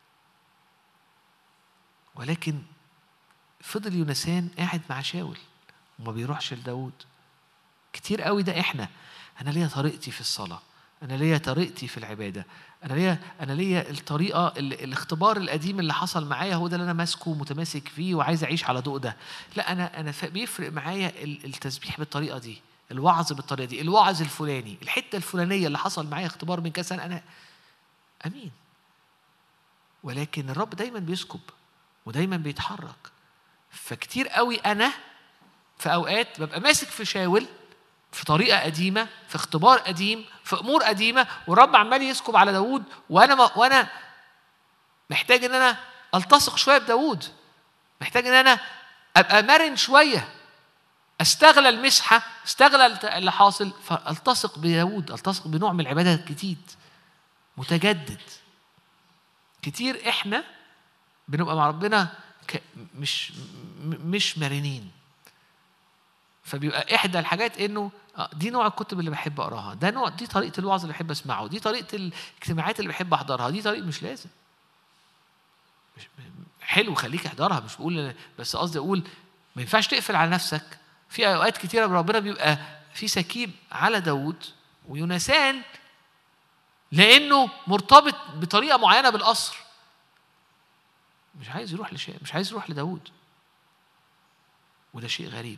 ولكن فضل يونسان قاعد مع شاول وما بيروحش لداود كتير قوي ده احنا انا ليا طريقتي في الصلاه انا ليا طريقتي في العباده انا ليا انا ليا الطريقه اللي الاختبار القديم اللي حصل معايا هو ده اللي انا ماسكه ومتماسك فيه وعايز اعيش على ضوء ده لا انا انا بيفرق معايا التسبيح بالطريقه دي الوعظ بالطريقه دي الوعظ الفلاني الحته الفلانيه اللي حصل معايا اختبار من كذا سنه انا امين ولكن الرب دايما بيسكب ودايما بيتحرك فكتير قوي انا في اوقات ببقى ماسك في شاول في طريقة قديمة في اختبار قديم في أمور قديمة والرب عمال يسكب على داوود وأنا ما وأنا محتاج إن أنا ألتصق شوية بداوود محتاج إن أنا أبقى مرن شوية استغلى المسحة استغلى اللي حاصل فالتصق بداوود التصق بنوع من العبادة الجديد متجدد كتير احنا بنبقى مع ربنا مش مش مرنين فبيبقى احدى الحاجات انه آه، دي نوع الكتب اللي بحب اقراها ده نوع دي طريقه الوعظ اللي بحب اسمعه دي طريقه الاجتماعات اللي بحب احضرها دي طريقه مش لازم مش حلو خليك احضرها مش بقول بس قصدي اقول ما ينفعش تقفل على نفسك في اوقات كتيره ربنا بيبقى في سكيب على داوود ويونسان لانه مرتبط بطريقه معينه بالقصر مش عايز يروح لشيء مش عايز يروح لداود وده شيء غريب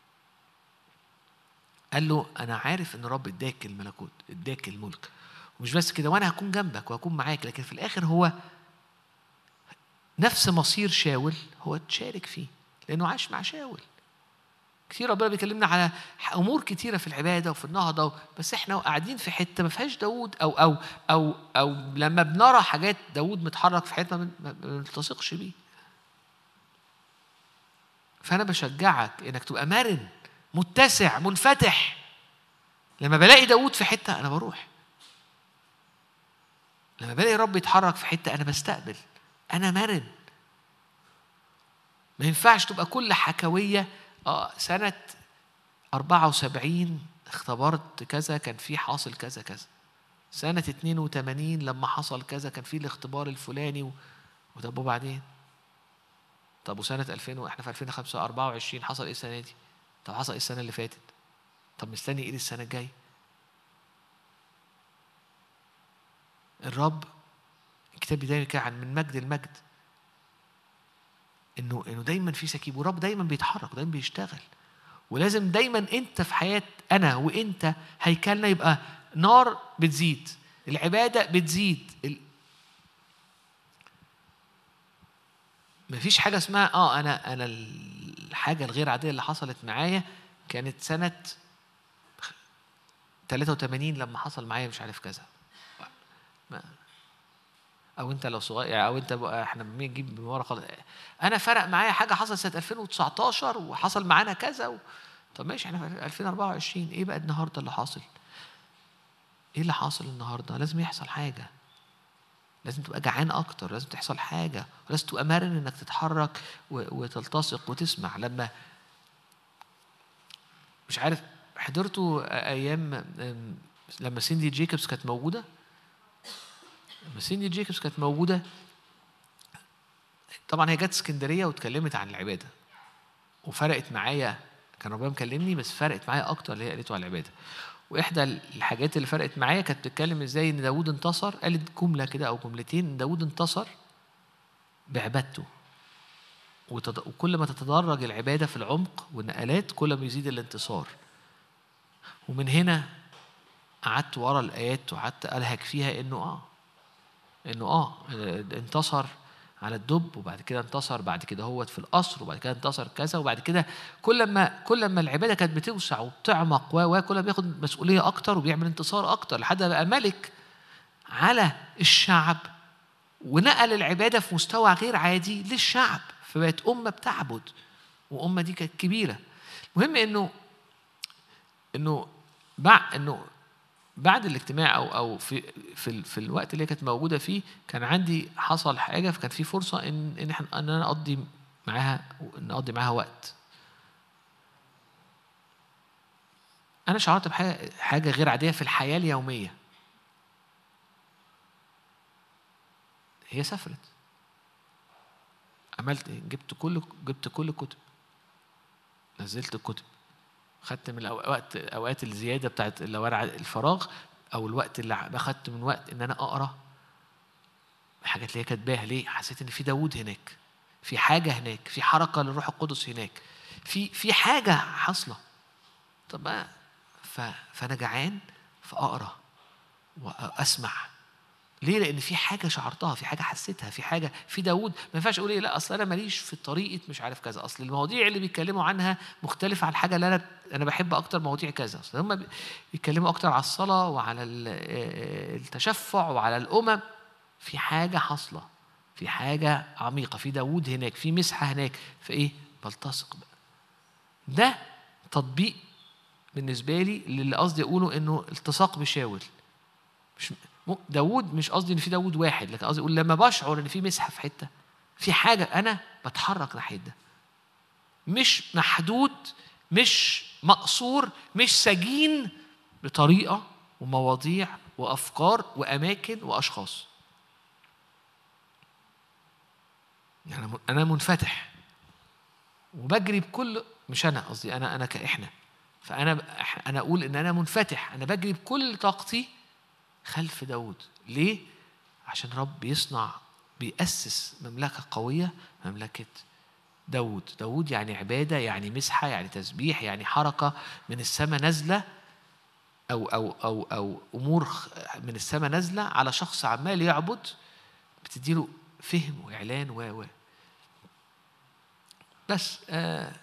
قال له انا عارف ان رب اداك الملكوت اداك الملك ومش بس كده وانا هكون جنبك وهكون معاك لكن في الاخر هو نفس مصير شاول هو تشارك فيه لانه عاش مع شاول كتير ربنا بيكلمنا على امور كتيره في العباده وفي النهضه بس احنا قاعدين في حته ما فيهاش داوود او او او او لما بنرى حاجات داوود متحرك في حته ما بنلتصقش بيه فانا بشجعك انك تبقى مرن متسع منفتح لما بلاقي داوود في حته انا بروح لما بلاقي رب يتحرك في حته انا بستقبل انا مرن ما ينفعش تبقى كل حكويه اه سنة 74 اختبرت كذا كان في حاصل كذا كذا سنة 82 لما حصل كذا كان في الاختبار الفلاني و... وطب وبعدين طب وسنة 2000 واحنا في 2024 حصل ايه السنة دي؟ طب حصل ايه السنة اللي فاتت؟ طب مستني ايه السنة الجاية؟ الرب الكتاب بيدايما كده عن من مجد المجد انه انه دايما في سكيب ورب دايما بيتحرك دايما بيشتغل ولازم دايما انت في حياه انا وانت هيكلنا يبقى نار بتزيد العباده بتزيد ال... مفيش حاجه اسمها اه انا انا الحاجه الغير عاديه اللي حصلت معايا كانت سنه 83 لما حصل معايا مش عارف كذا او انت لو صغير او انت بقى احنا بنجيب من ورا خالص انا فرق معايا حاجه حصلت سنه 2019 وحصل معانا كذا و... طب ماشي احنا في 2024 ايه بقى النهارده اللي حاصل؟ ايه اللي حاصل النهارده؟ لازم يحصل حاجه لازم تبقى جعان اكتر لازم تحصل حاجه ولازم تبقى مرن انك تتحرك وتلتصق وتسمع لما مش عارف حضرتوا ايام لما سيندي جيكوبس كانت موجوده لما سيندي جيكوبس كانت موجودة طبعا هي جت اسكندرية واتكلمت عن العبادة وفرقت معايا كان ربنا مكلمني بس فرقت معايا أكتر اللي هي قالته على العبادة واحدى الحاجات اللي فرقت معايا كانت بتتكلم ازاي ان داوود انتصر قالت جمله كده او جملتين ان داوود انتصر بعبادته وكل ما تتدرج العباده في العمق والنقلات كل ما يزيد الانتصار ومن هنا قعدت ورا الايات وقعدت الهج فيها انه اه انه اه انتصر على الدب وبعد كده انتصر بعد كده هو في القصر وبعد كده انتصر كذا وبعد كده كل ما كل ما العباده كانت بتوسع وبتعمق و كل ما بياخد مسؤوليه اكتر وبيعمل انتصار اكتر لحد ما بقى ملك على الشعب ونقل العباده في مستوى غير عادي للشعب فبقت امه بتعبد وامه دي كانت كبيره المهم انه انه بعد انه بعد الاجتماع او او في في, في الوقت اللي كانت موجوده فيه كان عندي حصل حاجه فكان في فرصه ان ان احنا ان انا اقضي معاها نقضي معاها وقت انا شعرت بحاجه حاجه غير عاديه في الحياه اليوميه هي سافرت عملت ايه جبت كل جبت كل الكتب نزلت الكتب خدت من الأوقات أوقات الزيادة بتاعت لو أنا الفراغ أو الوقت اللي أخدت من وقت إن أنا أقرأ الحاجات اللي هي كاتباها ليه؟ حسيت إن في داوود هناك في حاجة هناك في حركة للروح القدس هناك في في حاجة حاصلة طب فأنا جعان فأقرأ وأسمع ليه؟ لأن في حاجة شعرتها، في حاجة حسيتها، في حاجة في داوود ما ينفعش أقول إيه لا أصل أنا ماليش في طريقة مش عارف كذا، أصل المواضيع اللي بيتكلموا عنها مختلفة عن الحاجة اللي أنا أنا بحب أكتر مواضيع كذا، أصل هم بيتكلموا أكتر على الصلاة وعلى التشفع وعلى الأمم في حاجة حاصلة، في حاجة عميقة، في داوود هناك، في مسحة هناك، في إيه؟ بلتصق بقى. ده تطبيق بالنسبة لي اللي قصدي أقوله إنه التصاق بشاول. مش داوود مش قصدي ان في داوود واحد لكن قصدي اقول لما بشعر ان في مسحه في حته في حاجه انا بتحرك ناحيه ده مش محدود مش مقصور مش سجين بطريقة ومواضيع وأفكار وأماكن وأشخاص يعني أنا منفتح وبجري بكل مش أنا قصدي أنا أنا كإحنا فأنا أنا أقول إن أنا منفتح أنا بجري بكل طاقتي خلف داود ليه؟ عشان رب بيصنع بيأسس مملكة قوية مملكة داود داود يعني عبادة يعني مسحة يعني تسبيح يعني حركة من السماء نازلة أو أو أو أو أمور من السماء نازلة على شخص عمال يعبد بتديله فهم وإعلان و و بس آه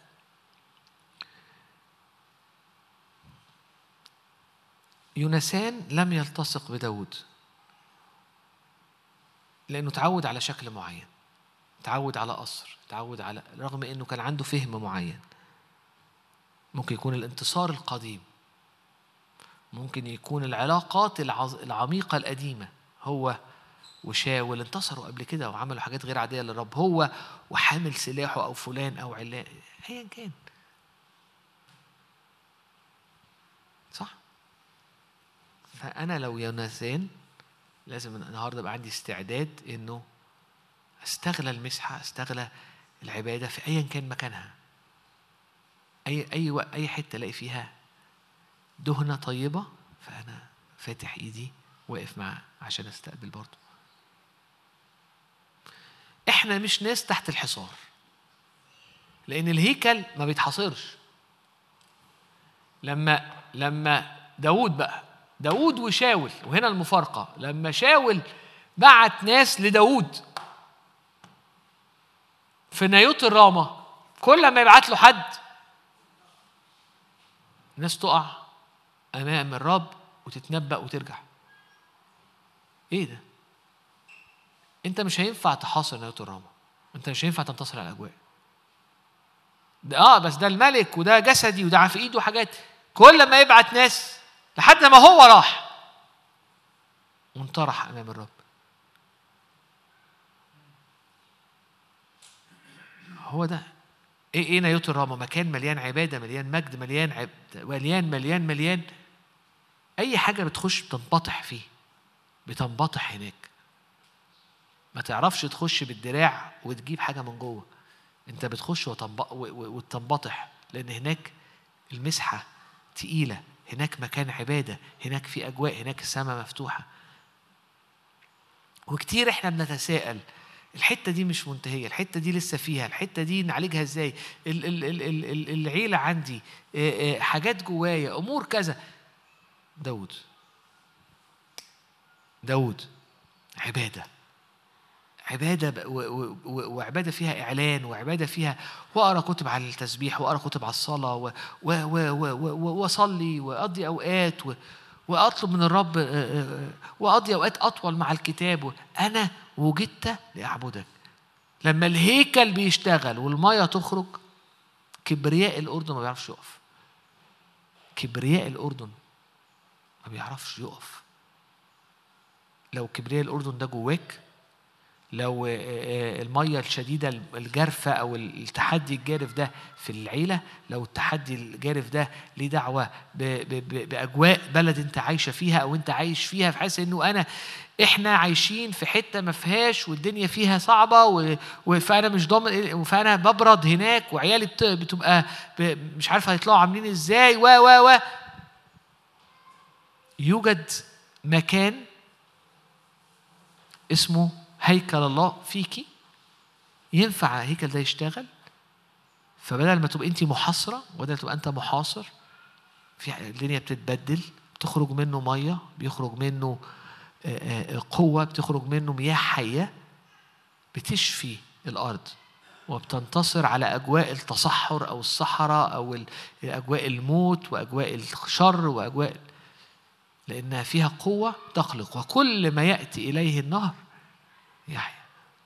يونسان لم يلتصق بداود لأنه تعود على شكل معين تعود على قصر تعود على رغم أنه كان عنده فهم معين ممكن يكون الانتصار القديم ممكن يكون العلاقات العميقة القديمة هو وشاول انتصروا قبل كده وعملوا حاجات غير عادية للرب هو وحامل سلاحه أو فلان أو علان أيا كان صح فأنا لو يوناثان لازم النهارده يبقى عندي استعداد انه استغلى المسحه استغلى العباده في ايا كان مكانها اي اي اي حته الاقي فيها دهنه طيبه فانا فاتح ايدي واقف معاه عشان استقبل برضه احنا مش ناس تحت الحصار لان الهيكل ما بيتحاصرش لما لما داود بقى داود وشاول وهنا المفارقة لما شاول بعت ناس لداود في نيوت الرامة كل ما يبعت له حد الناس تقع أمام الرب وتتنبأ وترجع إيه ده؟ أنت مش هينفع تحاصر نيوت الرامة أنت مش هينفع تنتصر على الأجواء ده اه بس ده الملك وده جسدي وده في ايده حاجات كل ما يبعت ناس لحد ما هو راح وانطرح امام الرب هو ده ايه ايه نيوت الرامه مكان مليان عباده مليان مجد مليان عب... مليان مليان مليان اي حاجه بتخش بتنبطح فيه بتنبطح هناك ما تعرفش تخش بالدراع وتجيب حاجه من جوه انت بتخش وتنبطح لان هناك المسحه تقيله هناك مكان عبادة هناك في أجواء هناك السماء مفتوحة وكتير احنا بنتساءل الحتة دي مش منتهية الحتة دي لسه فيها الحتة دي نعالجها ازاي العيلة عندي حاجات جوايا أمور كذا داود داود عباده عباده وعباده فيها اعلان وعباده فيها واقرا كتب على التسبيح واقرا كتب على الصلاه واصلي واقضي اوقات واطلب من الرب واقضي اوقات اطول مع الكتاب انا وجدت لاعبدك لما الهيكل بيشتغل والميه تخرج كبرياء الاردن ما بيعرفش يقف كبرياء الاردن ما بيعرفش يقف لو كبرياء الاردن ده جواك لو آه، آه، الميه الشديده الجارفه او التحدي الجارف ده في العيله لو التحدي الجارف ده ليه دعوه باجواء بلد انت عايشه فيها او انت عايش فيها بحيث انه انا احنا عايشين في حته ما فيهاش والدنيا فيها صعبه فانا مش ضامن فانا ببرد هناك وعيالي بتبقى مش عارفه هيطلعوا عاملين ازاي و و و يوجد مكان اسمه هيكل الله فيكي ينفع الهيكل ده يشتغل فبدل ما تبقى انت محاصره بدل تبقى انت محاصر في الدنيا بتتبدل بتخرج منه ميه بيخرج منه آه، آه، قوه بتخرج منه مياه حيه بتشفي الارض وبتنتصر على اجواء التصحر او الصحراء او اجواء الموت واجواء الشر واجواء لانها فيها قوه تخلق وكل ما ياتي اليه النهر يحيى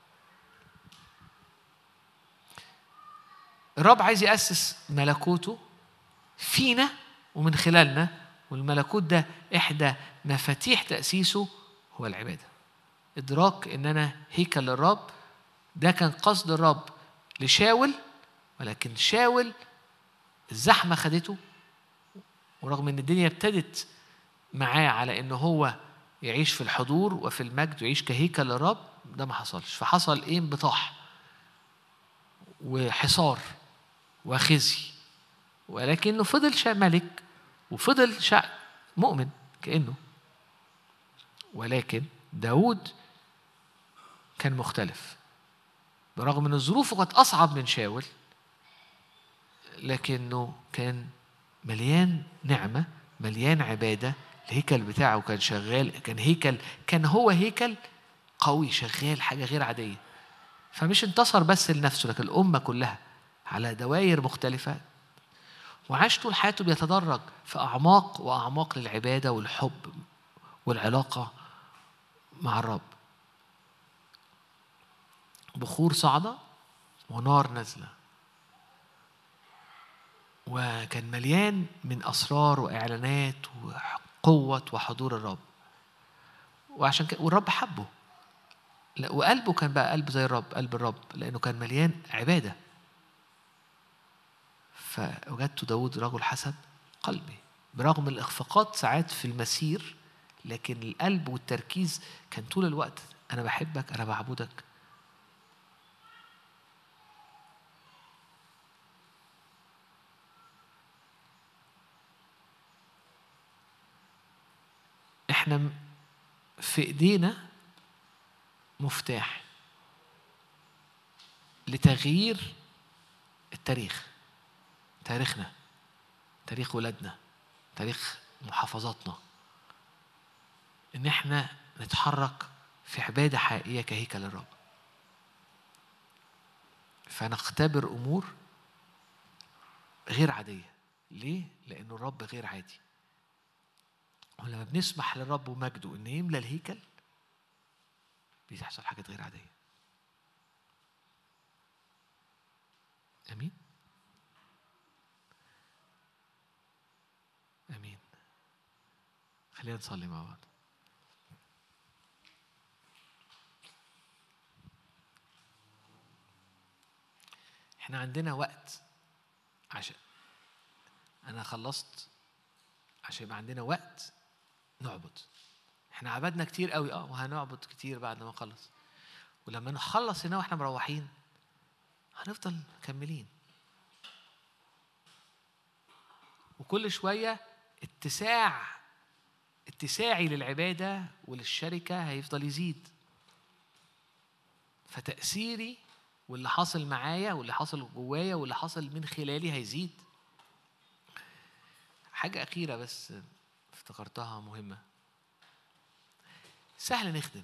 الرب عايز يأسس ملكوته فينا ومن خلالنا والملكوت ده إحدى مفاتيح تأسيسه هو العبادة إدراك إن أنا هيكل للرب ده كان قصد الرب لشاول ولكن شاول الزحمة خدته ورغم ان الدنيا ابتدت معاه على ان هو يعيش في الحضور وفي المجد ويعيش كهيكل للرب ده ما حصلش فحصل ايه انبطاح وحصار وخزي ولكنه فضل شاء ملك وفضل شاء مؤمن كأنه ولكن داود كان مختلف برغم ان ظروفه كانت اصعب من شاول لكنه كان مليان نعمه مليان عباده الهيكل بتاعه كان شغال كان هيكل كان هو هيكل قوي شغال حاجه غير عاديه فمش انتصر بس لنفسه لكن الامه كلها على دوائر مختلفه وعاش طول حياته بيتدرج في اعماق واعماق للعباده والحب والعلاقه مع الرب بخور صاعدة ونار نازلة وكان مليان من أسرار وإعلانات وقوة وحضور الرب وعشان كده والرب حبه وقلبه كان بقى قلب زي الرب قلب الرب لأنه كان مليان عبادة فوجدت داود رجل حسب قلبي برغم الإخفاقات ساعات في المسير لكن القلب والتركيز كان طول الوقت أنا بحبك أنا بعبدك احنا في ايدينا مفتاح لتغيير التاريخ تاريخنا تاريخ ولادنا تاريخ محافظاتنا ان احنا نتحرك في عباده حقيقيه كهيكل الرب فنختبر امور غير عاديه ليه لانه الرب غير عادي ولما بنسمح للرب ومجده ان يملى الهيكل بتحصل حاجات غير عاديه امين امين خلينا نصلي مع بعض احنا عندنا وقت عشان انا خلصت عشان يبقى عندنا وقت نعبد احنا عبدنا كتير قوي اه وهنعبد كتير بعد ما نخلص ولما نخلص هنا واحنا مروحين هنفضل مكملين وكل شويه اتساع اتساعي للعباده وللشركه هيفضل يزيد فتأثيري واللي حاصل معايا واللي حاصل جوايا واللي حاصل من خلالي هيزيد حاجة أخيرة بس افتكرتها مهمة سهل نخدم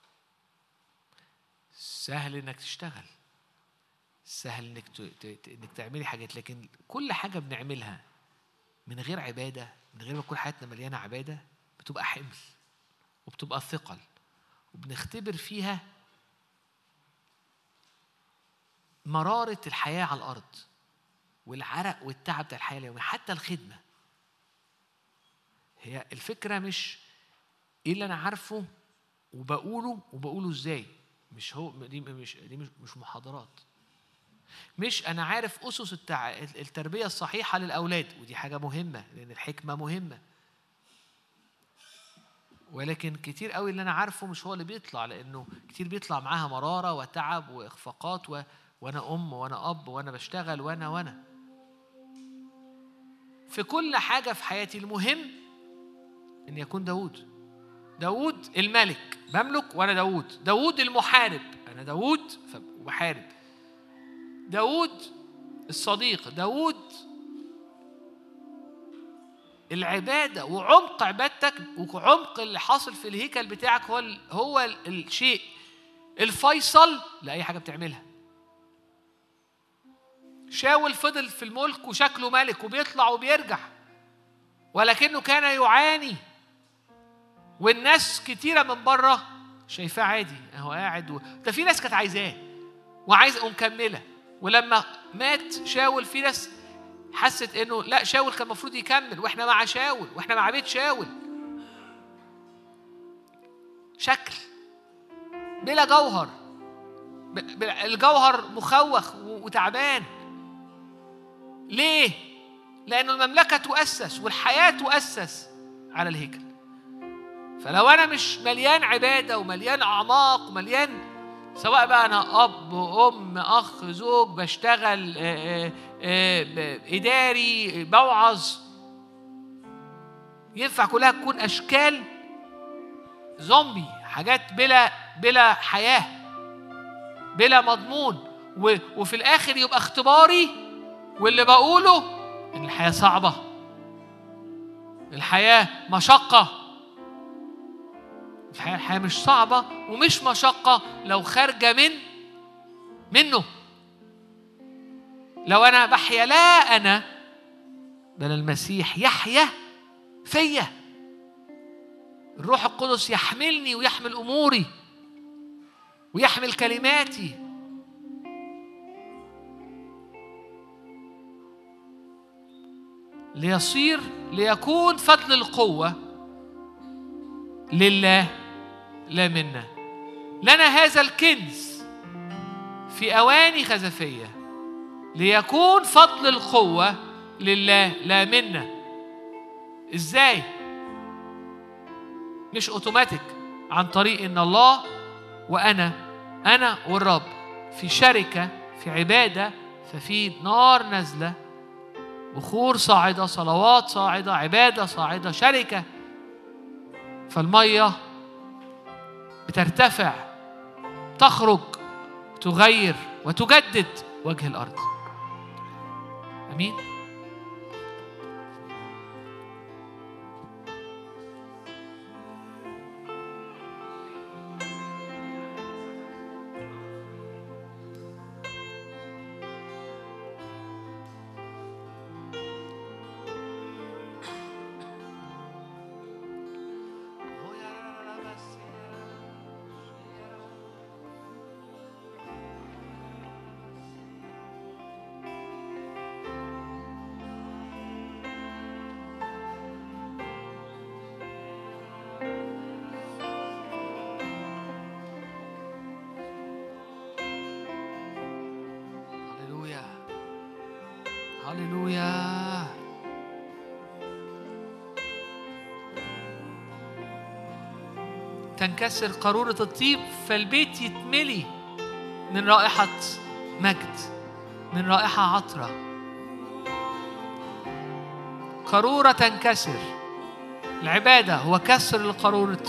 سهل انك تشتغل سهل انك انك تعملي حاجات لكن كل حاجه بنعملها من غير عباده من غير ما تكون حياتنا مليانه عباده بتبقى حمل وبتبقى ثقل وبنختبر فيها مرارة الحياة على الأرض والعرق والتعب بتاع الحياة اليومية حتى الخدمة هي الفكرة مش ايه اللي انا عارفه وبقوله وبقوله ازاي مش هو دي مش دي مش, مش محاضرات مش انا عارف اسس التع... التربيه الصحيحه للاولاد ودي حاجه مهمه لان الحكمه مهمه ولكن كتير قوي اللي انا عارفه مش هو اللي بيطلع لانه كتير بيطلع معاها مراره وتعب واخفاقات و... وانا ام وانا اب وانا بشتغل وانا وانا في كل حاجه في حياتي المهم ان يكون داود داود الملك بملك وانا داود داود المحارب انا داود وبحارب داود الصديق داود العبادة وعمق عبادتك وعمق اللي حاصل في الهيكل بتاعك هو هو الشيء الفيصل لأي حاجة بتعملها شاول فضل في الملك وشكله ملك وبيطلع وبيرجع ولكنه كان يعاني والناس كتيرة من بره شايفاه عادي اهو قاعد و... ده في ناس كانت عايزاه وعايزه ومكمله ولما مات شاول في ناس حست انه لا شاول كان المفروض يكمل واحنا مع شاول واحنا مع بيت شاول شكل بلا جوهر الجوهر مخوخ وتعبان ليه لأن المملكة تؤسس والحياة تؤسس على الهيكل فلو أنا مش مليان عبادة ومليان أعماق ومليان سواء بقى أنا أب أم أخ زوج بشتغل آه، آه، آه، إداري بوعظ ينفع كلها تكون أشكال زومبي حاجات بلا بلا حياة بلا مضمون وفي الآخر يبقى اختباري واللي بقوله إن الحياة صعبة الحياة مشقة الحياة الحياة مش صعبة ومش مشقة لو خارجة من منه لو أنا بحيا لا أنا بل المسيح يحيا فيا الروح القدس يحملني ويحمل اموري ويحمل كلماتي ليصير ليكون فضل القوه لله لا منا لنا هذا الكنز في اواني خزفيه ليكون فضل القوه لله لا منا ازاي مش اوتوماتيك عن طريق ان الله وانا انا والرب في شركه في عباده ففي نار نازله بخور صاعده صلوات صاعده عباده صاعده شركه فالميه بترتفع تخرج تغير وتجدد وجه الارض امين تنكسر قارورة الطيب فالبيت يتملي من رائحة مجد من رائحة عطرة قارورة تنكسر العبادة هو كسر القارورة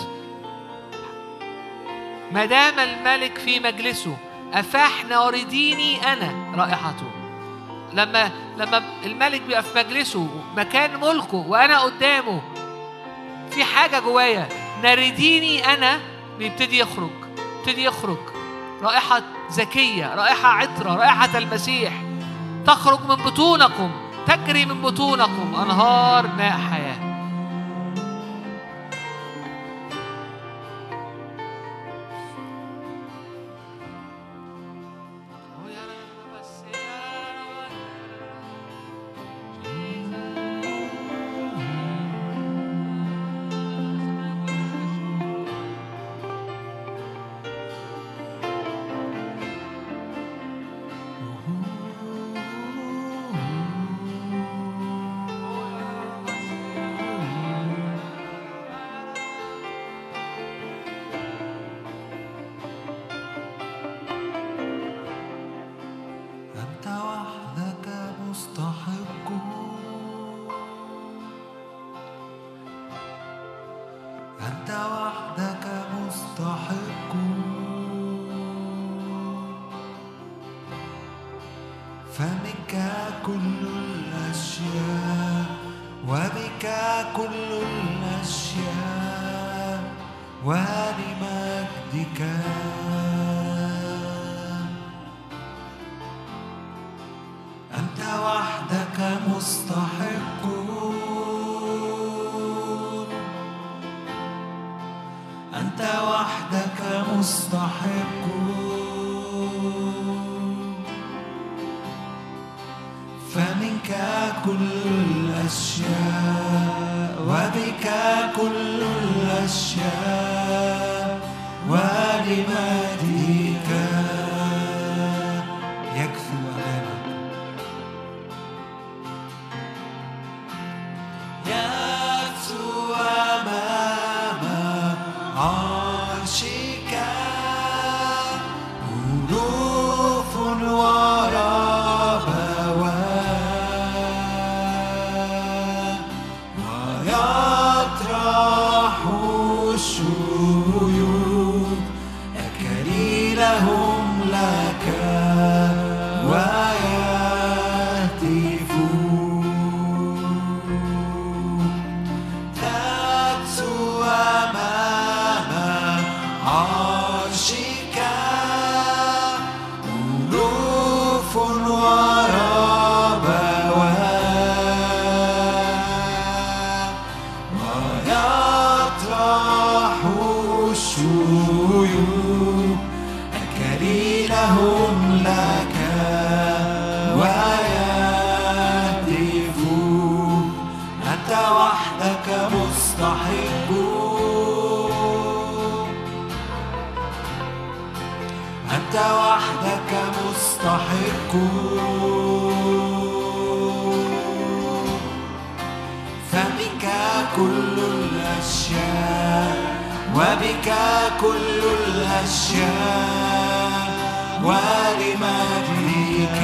ما دام الملك في مجلسه أفاح نارديني أنا رائحته لما لما الملك بيبقى في مجلسه مكان ملكه وأنا قدامه في حاجة جوايا نرديني أنا بيبتدي يخرج يبتدي يخرج رائحة زكية رائحة عطرة رائحة المسيح تخرج من بطونكم تجري من بطونكم أنهار ماء حياة وحدك مستحق أنت وحدك مستحق فبك كل الأشياء وبك كل الأشياء ولمجدك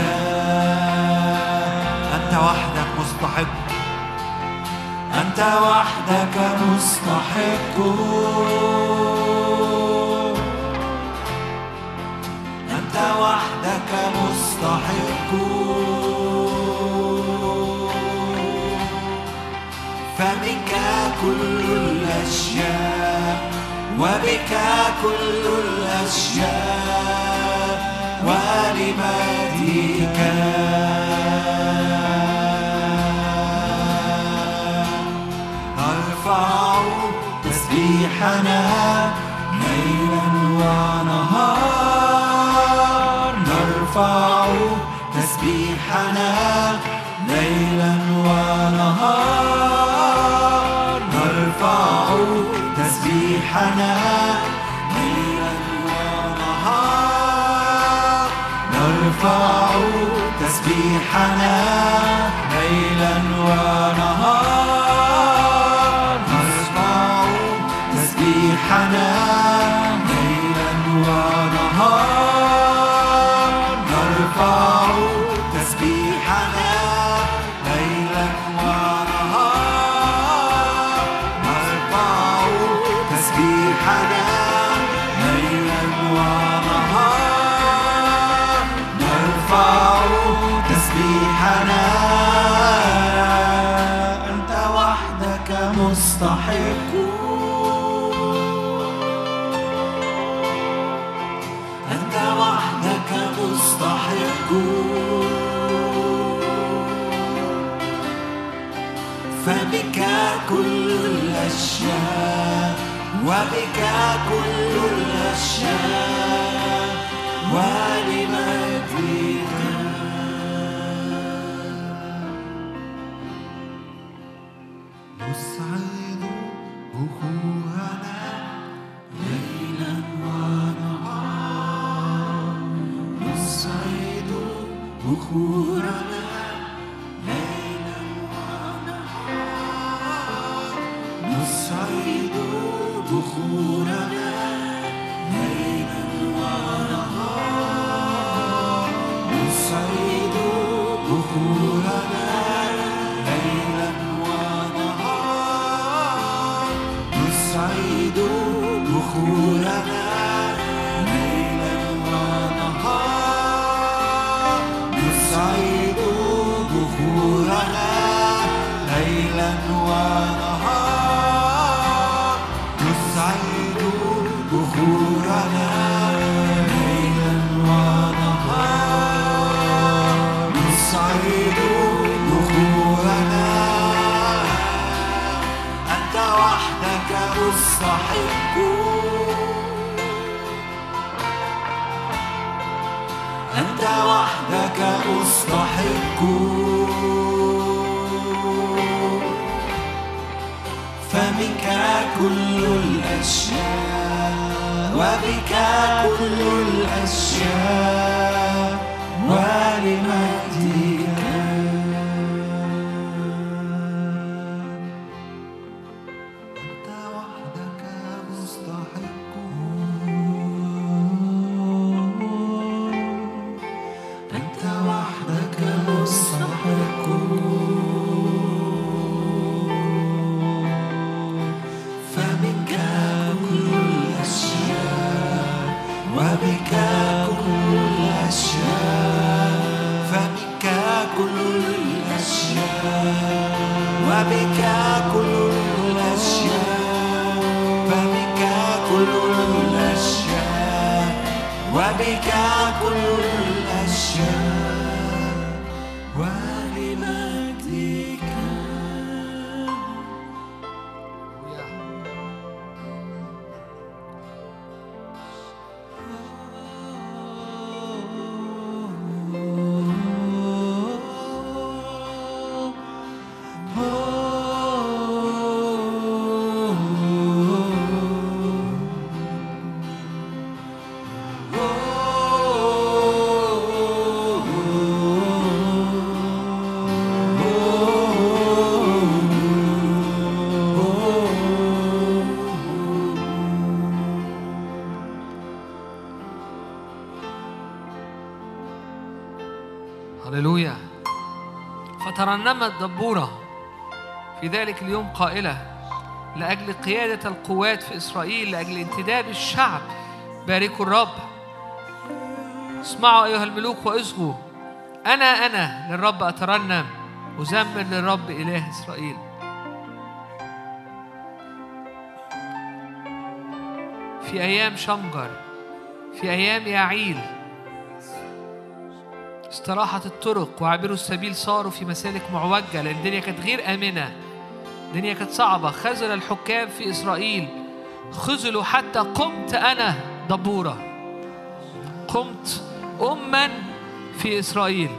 أنت وحدك مستحق أنت وحدك مستحق أنت وحدك مستحق فبك كل الأشياء وبك كل الأشياء ولمجدك نرفع تسبيحنا ليلا ونهار نرفع تسبيحنا ليلا ونهار نرفع تسبيحنا ليلا ونهار نرفع تسبيحنا ليلا ونهار نرفع تسبيحنا ليلا ونهار نرفع تسبيحنا ليلا ونهار نرفع تسبيحنا ليلا ونهار نرفع تسبيحنا أنت وحدك مستحق أنت وحدك مستحق فبك كل الأشياء وبك كل الأشياء ولمجدك نسعد بخورنا ليلا ونهار نسعد بخورنا ليلا ونهار نسعد بخورنا ليلا ونهار نسعد بخورنا ليلا ونهار نسعد بخورنا ليلا ونهار نسعد بخورنا ليلا ونهار نسعد بخورنا ليلا ونهار نسعد بخورنا أنت وحدك مستحق أنت وحدك مستحق فبك كل الأشياء وبك كل الأشياء ولمجدك أنت وحدك مستحق أنت وحدك مستحق فبك كل الأشياء وبك كل الأشياء فبك كل الأشياء وبك كل الأشياء فبك كل الأشياء وبك كل الأشياء ولمجدك Oh فترنمت دبورة في ذلك اليوم قائلة لأجل قيادة القوات في إسرائيل لأجل انتداب الشعب باركوا الرب اسمعوا أيها الملوك واصغوا أنا أنا للرب أترنم أزمر للرب إله إسرائيل في أيام شمجر في أيام يعيل استراحت الطرق وعبروا السبيل صاروا في مسالك معوجة لأن الدنيا كانت غير آمنة الدنيا كانت صعبة خزل الحكام في إسرائيل خذلوا حتى قمت أنا دبورة قمت أما في إسرائيل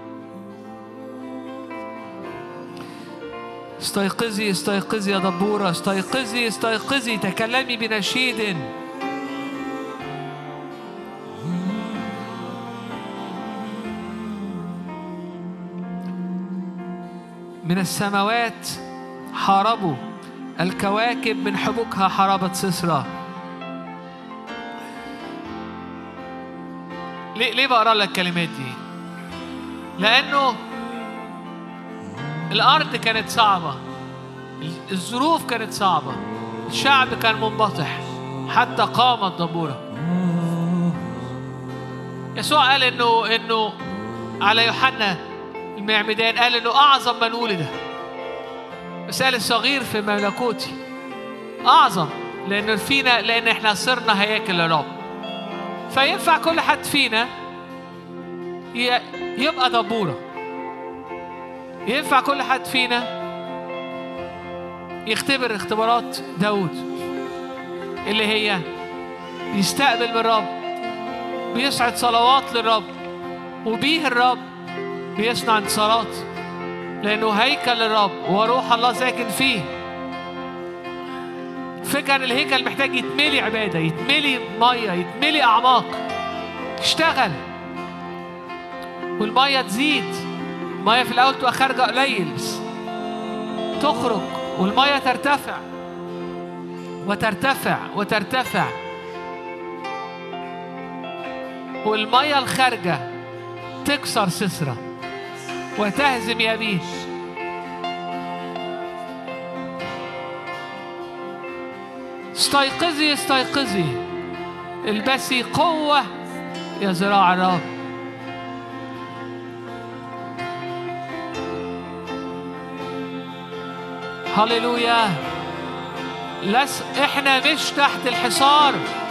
استيقظي استيقظي يا دبورة استيقظي استيقظي تكلمي بنشيد من السماوات حاربوا الكواكب من حبوكها حاربت سسرى ليه ليه بقرا لك الكلمات دي؟ لأنه الأرض كانت صعبة الظروف كانت صعبة الشعب كان منبطح حتى قامت دبورة يسوع قال إنه إنه على يوحنا المعمدان قال إنه أعظم من ولد بس قال الصغير في ملكوتي أعظم لأن فينا لأن إحنا صرنا هياكل للرب فينفع كل حد فينا ي- يبقى دبورة ينفع كل حد فينا يختبر اختبارات داود اللي هي يستقبل من الرب بيسعد صلوات للرب وبيه الرب بيصنع انتصارات لأنه هيكل للرب وروح الله ساكن فيه فكر الهيكل محتاج يتملي عبادة يتملي مية يتملي أعماق اشتغل والمية تزيد المية في الأول تبقى خارجة قليل بس تخرج والمية ترتفع وترتفع وترتفع والمية الخارجة تكسر سسرة وتهزم يابيش استيقظي استيقظي البسي قوة يا ذراع الرب هللويا لس احنا مش تحت الحصار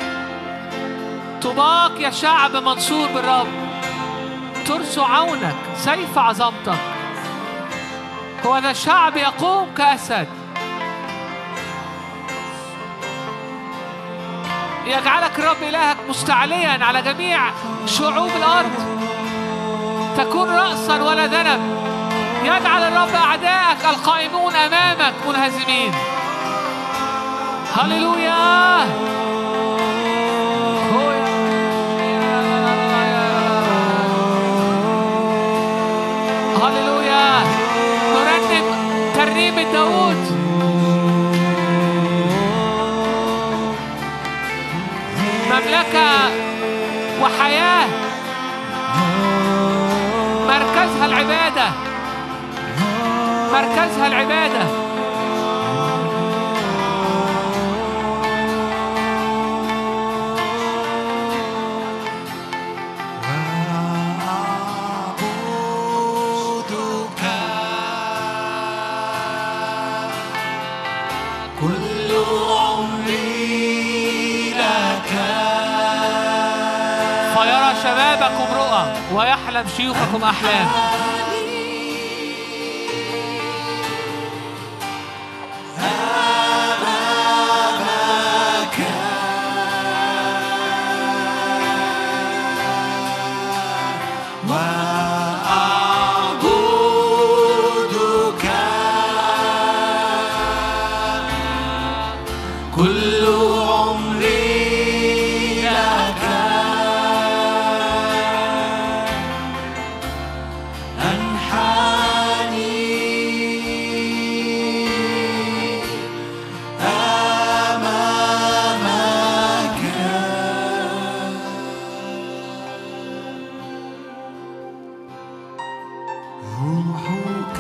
طباق يا شعب منصور بالرب ترس عونك سيف عظمتك هو ذا الشعب يقوم كأسد يجعلك الرب إلهك مستعليا على جميع شعوب الأرض تكون رأسا ولا ذنب يجعل الرب أعدائك القائمون أمامك منهزمين هللويا هللويا نرنم ترنيم داوود مملكة وحياة مركزها العبادة مركزها العبادة أعبدك كل عمري لك فيرى شبابكم رؤى ويحلم شيوخكم أحلام أمامك وأعبدك كل عمري لك أنحني أمامك روحك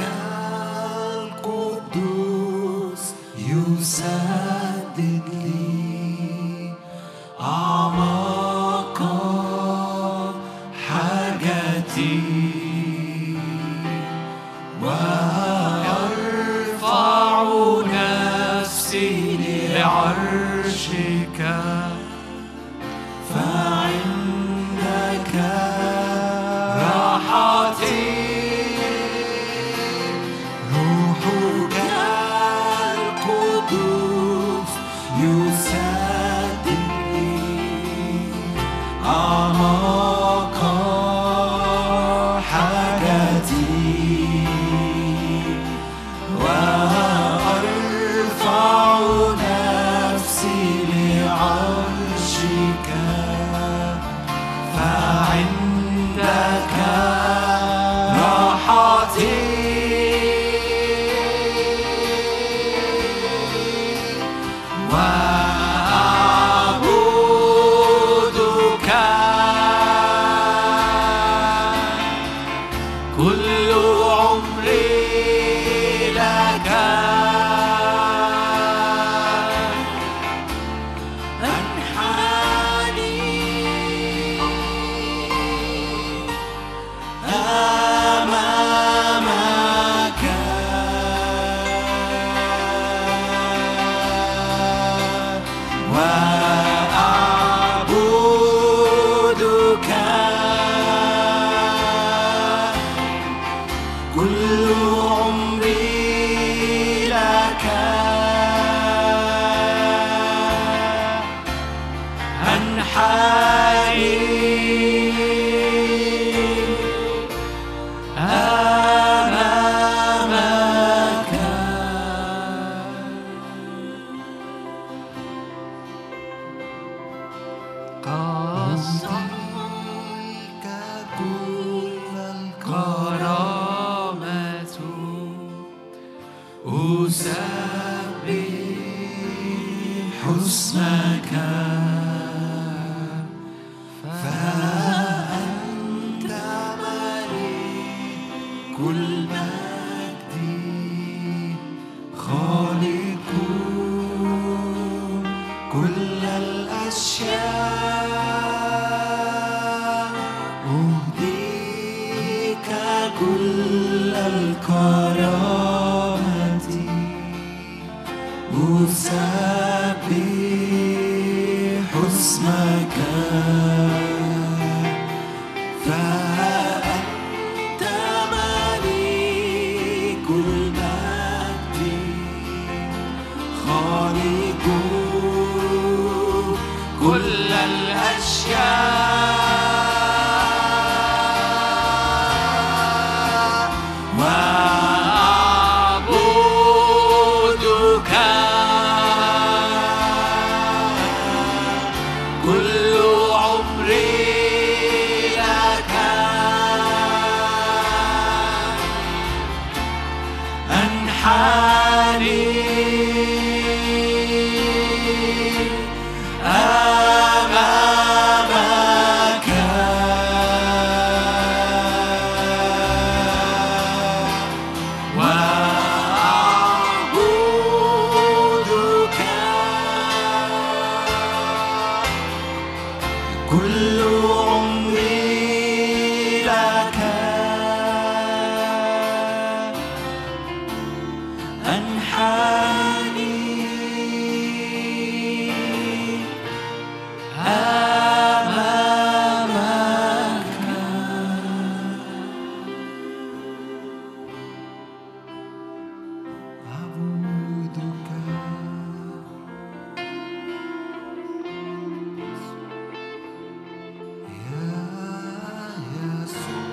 عرشك فعندك راحتي روحك القدوس يسددني أعماق حاجتي وأرفع نفسي لعرشك فعندك راحتي وأعبدك كل عمري لك أنحني أمامك وأعبدك كل عمري لك أنحني أمامك قصدك كل كرامة أسبح اسمك فأنت ملك المجد خالق كل الأشياء أهديك كل الكرامة أسبح اسمك فأنت ملك المجد خالق كل الأشياء وأعبدك كل عمري لك أنحني أمامك وأعبدك كل عمري لك أنحني أمامك أعبدك يا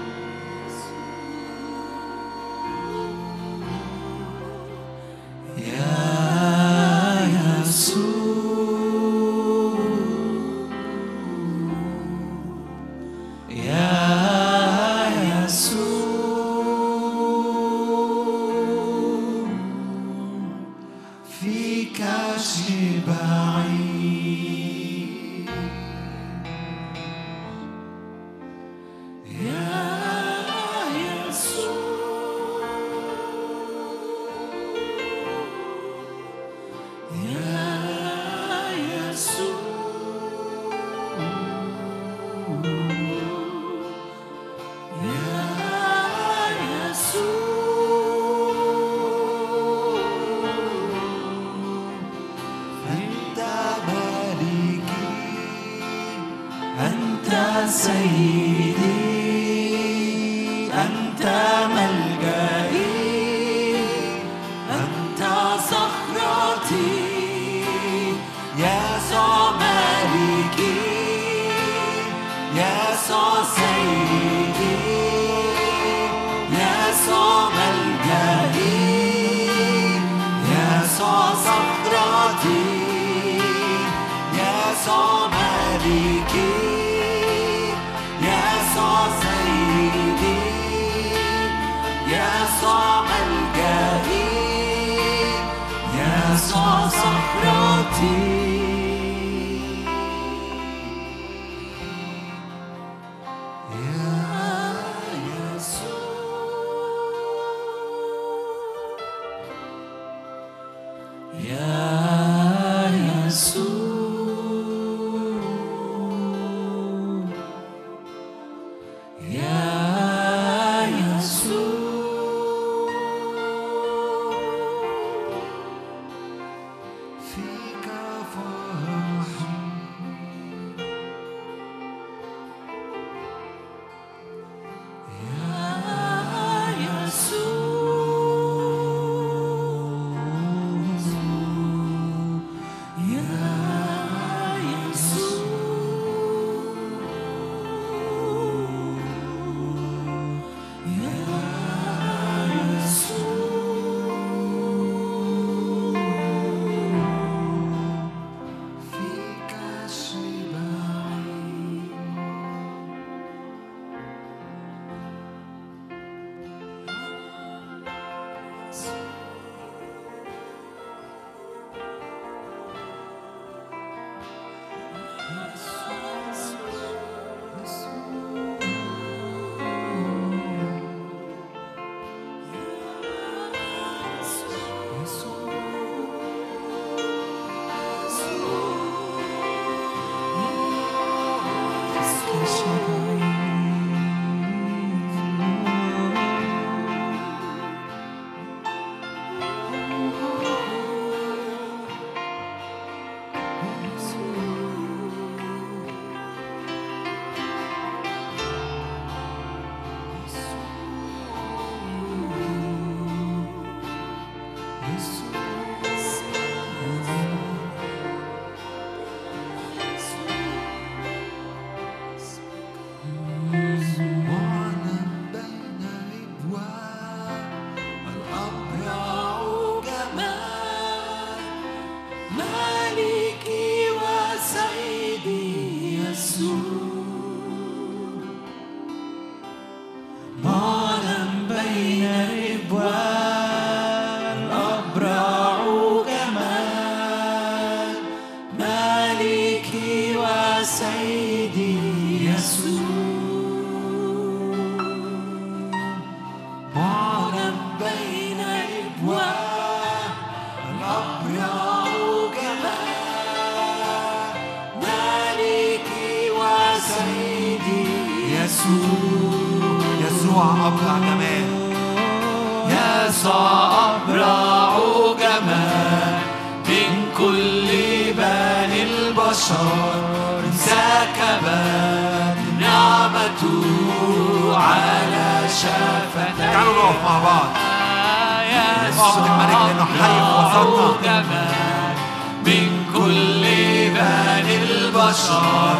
يسوع يا يسوع يا يسوع فيك شبعي يا يسوع يا يسوع يا يسوع سيدي أنت ملجئي أنت صخرتي يسوع مالكي يسوع سيدي يسوع ملجئي يسوع صخرتي يسوع مالكي يسوع سيدي يسوع ملجئي يسوع صخرتي يا يسوع يا يسوع يا يسوع فيك فرحي يا يسوع يا يسوع يا يسوع فيك شبعي معلم بين ربوان الأبرع جمال مالكي وسيدي يسوع معلم بين ربوان الأبرع جمال مالكي وسيدي يسوع معلم بين إبواب الأبرع جمال مالكي وسيدي يسوع يسوع أبرع جمال يسوع أبرع جمال من كل بني البشر انسكبت نعمته على شفتيه تعالوا نقف مع بعض نعبد الملك لأنه حي في وسطنا. جمال من كل بني البشر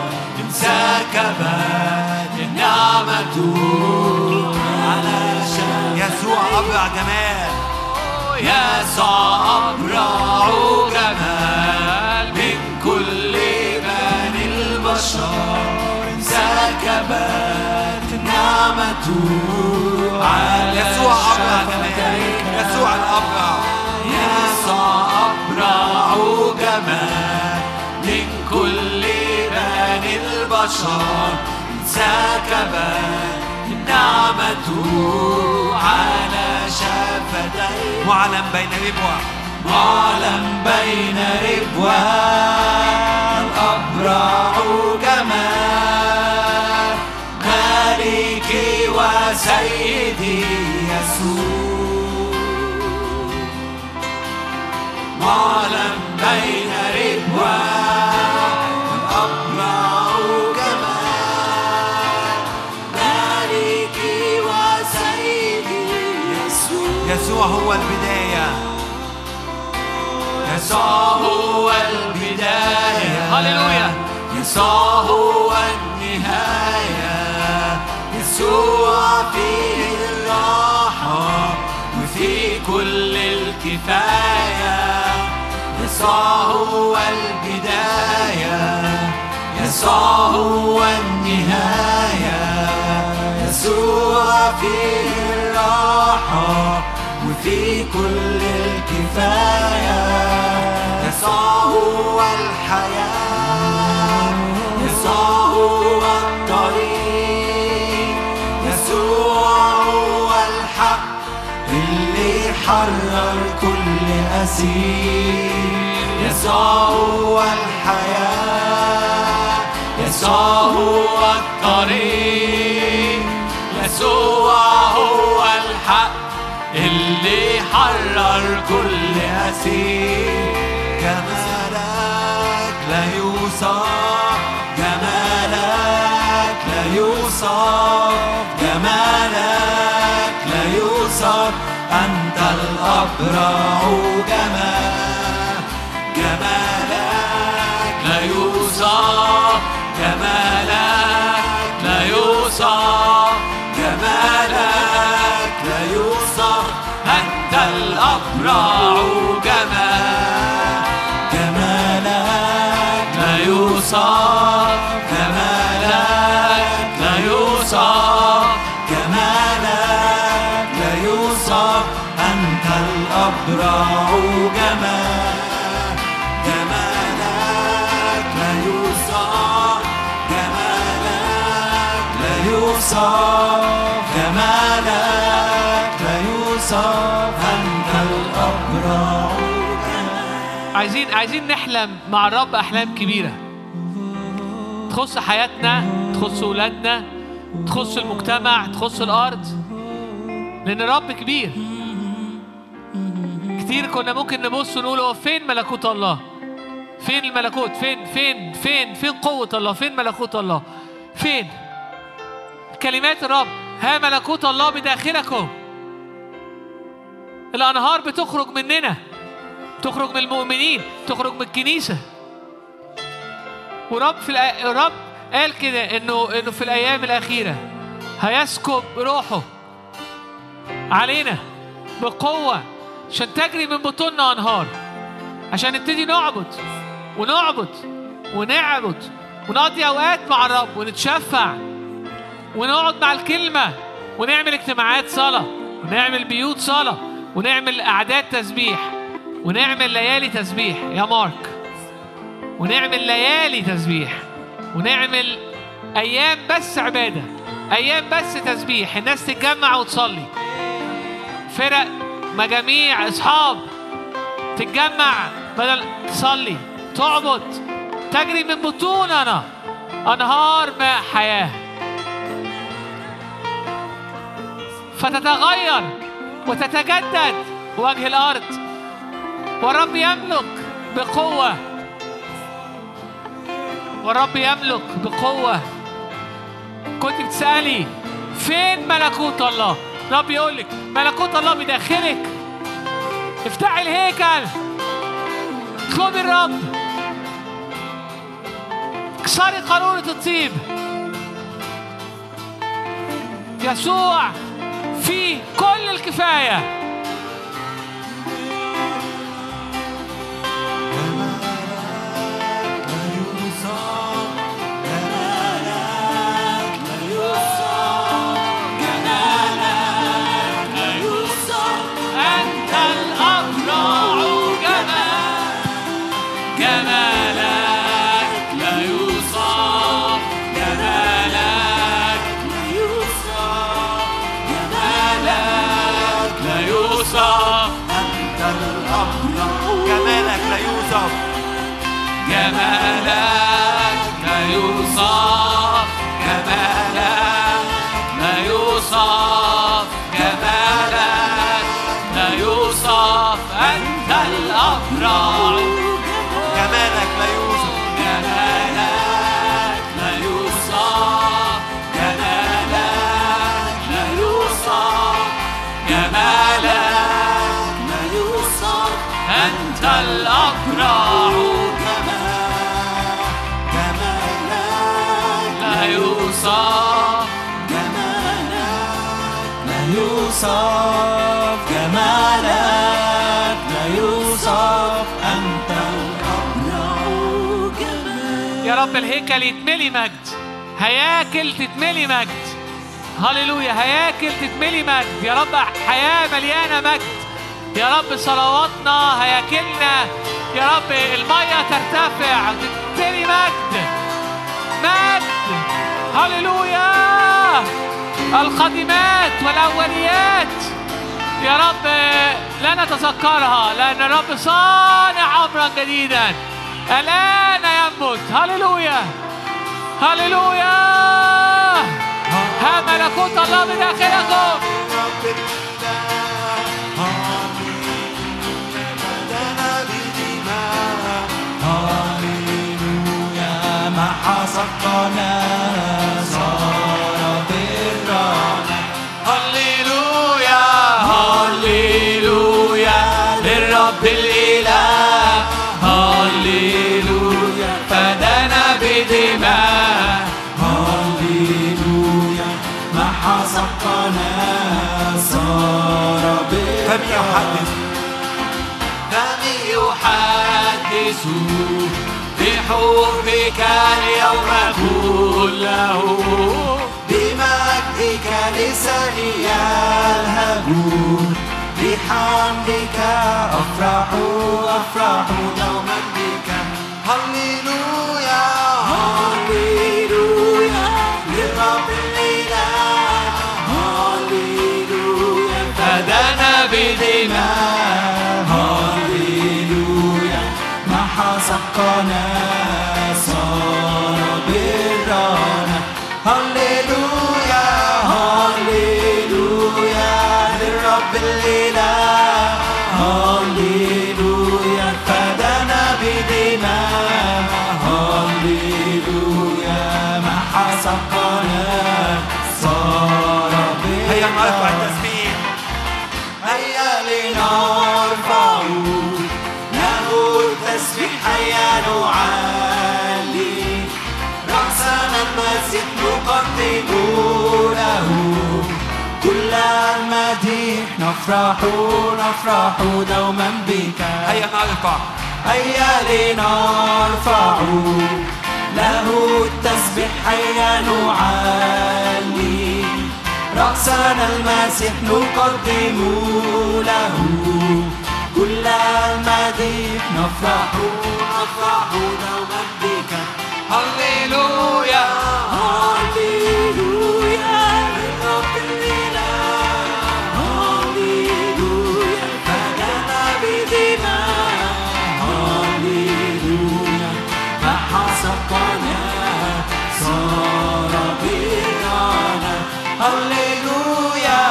انسكبت نعمته على شفتيه يسوع أبرع جمال يسوع أبرع جمال من كل بني البشر انسكبت نعمته على يسوع أبرع جمال شفتيك. يسوع الأبرع يسوع أبرع جمال من كل بني البشر انسكبت نعمته على شفتيه معلم بين ربوة معلم بين ربوان أبرع جمال مالكي وسيدي يسوع معلم بين ربوان أبرع جمال يسوع هو البداية يسوع هو البداية هللويا. يسوع هو النهاية يسوع فيه الراحة وفي كل الكفاية يسوع هو البداية يسوع هو النهاية يسوع فيه الراحة وفي كل الكفاية يسوع هو الحياة يسوع هو الطريق يسوع هو الحق اللي حرر كل أسير يسوع هو الحياة يسوع هو الطريق يسوع هو الحق اللي حرر كل أسير جمالك لا يوصف جمالك لا يوصف جمالك لا يوصف أنت الأبرع جمال جمالك لا يوصف جمالك لا يوصف جمالك لا يوصف أنت الأبرع جمال جمالك لا يوصف جمالك لا يوصف جمالك لا يوصف أنت الأبرع جمال جمالك لا يوصف جمالك لا يوصف جمالك لا يوصف أنت الأبرع عايزين عايزين نحلم مع الرب احلام كبيره تخص حياتنا تخص ولادنا تخص المجتمع تخص الارض لان الرب كبير كتير كنا ممكن نبص ونقول هو فين ملكوت الله فين الملكوت فين فين فين فين قوة الله فين ملكوت الله فين كلمات الرب ها ملكوت الله بداخلكم الأنهار بتخرج مننا تخرج من المؤمنين تخرج من الكنيسة ورب في الأ... الرب قال كده انه انه في الايام الاخيره هيسكب روحه علينا بقوه عشان تجري من بطوننا انهار عشان نبتدي نعبد ونعبد ونعبد ونقضي اوقات مع الرب ونتشفع ونقعد مع الكلمه ونعمل اجتماعات صلاه ونعمل بيوت صلاه ونعمل اعداد تسبيح ونعمل ليالي تسبيح يا مارك ونعمل ليالي تسبيح ونعمل ايام بس عباده ايام بس تسبيح الناس تتجمع وتصلي فرق مجاميع اصحاب تتجمع بدل تصلي تعبد تجري من بطوننا انهار ماء حياه فتتغير وتتجدد وجه الارض والرب يملك بقوه والرب يملك بقوة كنت بتسألي فين ملكوت الله الرب يقول لك ملكوت الله بداخلك افتحي الهيكل اطلبي الرب اكسري قارورة الطيب يسوع في كل الكفايه أنت الأبرع جمال جمالك لا يوصف جمالك لا يوصف جمالك لا يوصف أنت الأبرع جمالك لا يوصف جمالك لا يوصف جمالك لا يوصف جمالك لا يوصف أنت الأبرع جمالك لا يوصف جمالك لا يوصف جمالك لا يوصف جمالك الأبرع جمال جمالك لا يوصف جمالك لا يوصف جمالك لا يوصف أنت الأبرع جمال يا رب الهيكل يتملي مجد هياكل تتملي مجد هللويا هياكل تتملي مجد يا رب حياة مليانة مجد يا رب صلواتنا هياكلنا يا رب المية ترتفع تتملي مجد مجد هللويا القديمات والأوليات يا رب لا نتذكرها لأن الرب صانع أمرا جديدا الآن ينبت هللويا هللويا ها ملكوت الله بداخلكم هاليلويا ما حسقنا صار برانا هللويا هللويا للرب الإله هللويا فدانا بدماء هاليلويا ما حسقنا صار برانا فمن يحدث فمن يحدث بحبك اليوم كله بمجدك لساني يلهج بحمدك أفرح أفرح دوما بك هللويا هللويا للرب الإله هللويا فدانا بدماء هللويا ما حسقنا صار برانا هللويا هللويا للرب الإله هللويا فدانا بدماء هللويا ما حسقنا صار برانا هيا نرفع التسبيح هيا لنرفع له التسبيح هيا نعلي رأسنا المسيح نقدم له كل المديح نفرح نفرح دوما بك هيا نرفع هيا لنرفع له التسبيح هيا نعلي رأسنا المسيح نقدم له كل المديح نفرح نفرح دوما بك هللويا هللويا للرب الإله هللويا فدانا بدماء هللويا ما حسقنا صار برانا هللويا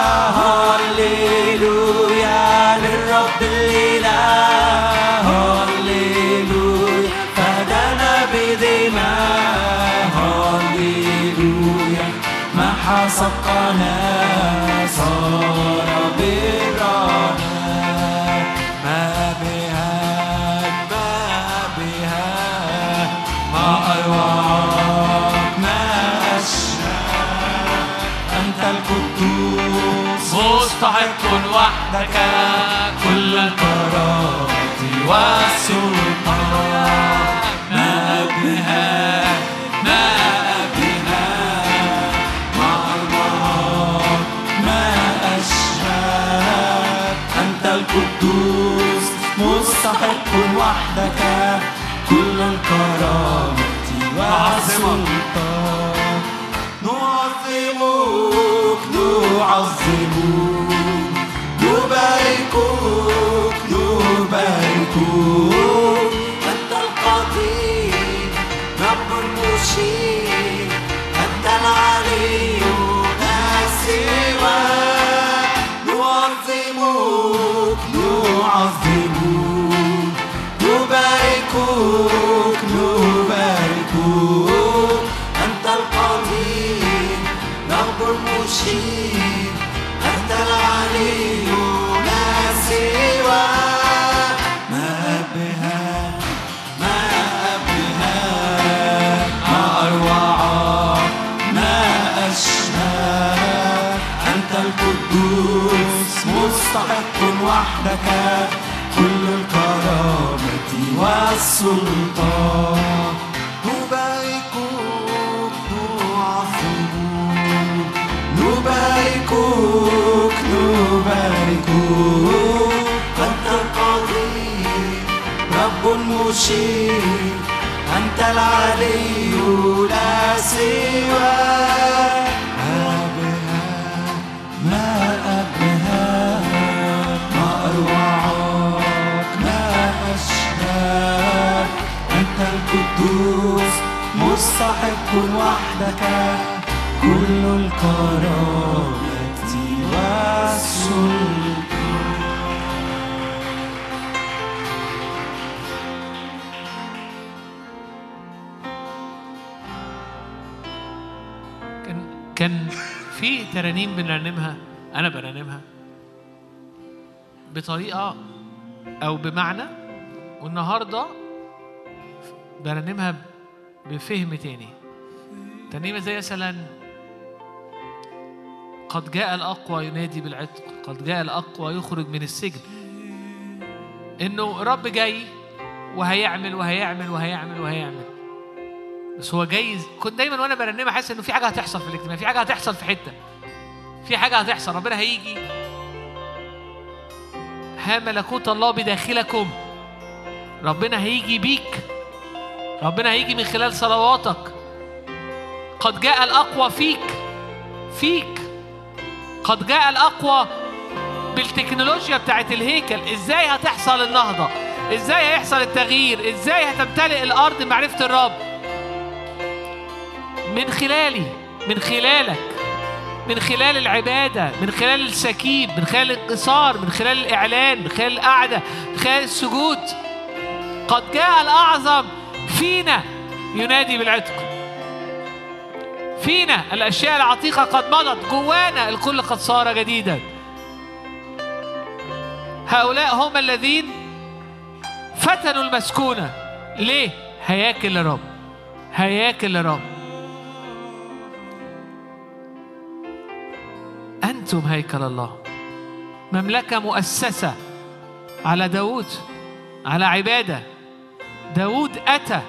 هللويا للرب الإله هللويا فدانا بدماء هللويا ما حسقنا صار برانا ما بها ما بها ما أروعك ما أشهد أنت القدوس مستحق وحدك كل الكرامة والسلطان ما بها ما بها مع الله ما أشهد أنت القدوس مستحق وحدك كل الكرامة والسلطان نعظمك نعظمك نباركك نباركك أنت القدير رب المشير أنت العلي لا سواك نعظمك نعظمك نباركك نباركك أنت القدير رب المشير أنت العلي لا سواك مستحق وحدك كل الكرامة والسلطان نباركك نعظمك نباركك نباركك أنت القدير رب مشير أنت العلي لا سواك أبها ما أبها ما أروعك ما أشهاك أنت القدوس مستحق وحدك كل الكرامة والسلطان كان كان في ترانيم بنرنمها انا برنمها بطريقه او بمعنى والنهارده برنمها بفهم تاني ترنيمه زي مثلا قد جاء الاقوى ينادي بالعتق قد جاء الاقوى يخرج من السجن انه الرب جاي وهيعمل وهيعمل وهيعمل وهيعمل بس هو جاي كنت دايما وانا برنمها حاسس انه في حاجه هتحصل في الاجتماع في حاجه هتحصل في حته في حاجه هتحصل ربنا هيجي ها ملكوت الله بداخلكم ربنا هيجي بيك ربنا هيجي من خلال صلواتك قد جاء الاقوى فيك فيك قد جاء الاقوى بالتكنولوجيا بتاعت الهيكل ازاي هتحصل النهضه ازاي هيحصل التغيير ازاي هتمتلئ الارض بمعرفه الرب من خلالي من خلالك من خلال العبادة من خلال السكيب من خلال الانتصار من خلال الإعلان من خلال القعدة من خلال السجود قد جاء الأعظم فينا ينادي بالعتق فينا الأشياء العتيقة قد مضت جوانا الكل قد صار جديدا هؤلاء هم الذين فتنوا المسكونة ليه؟ هياكل لرب هياكل لرب أنتم هيكل الله مملكة مؤسسة على داود على عبادة داود أتى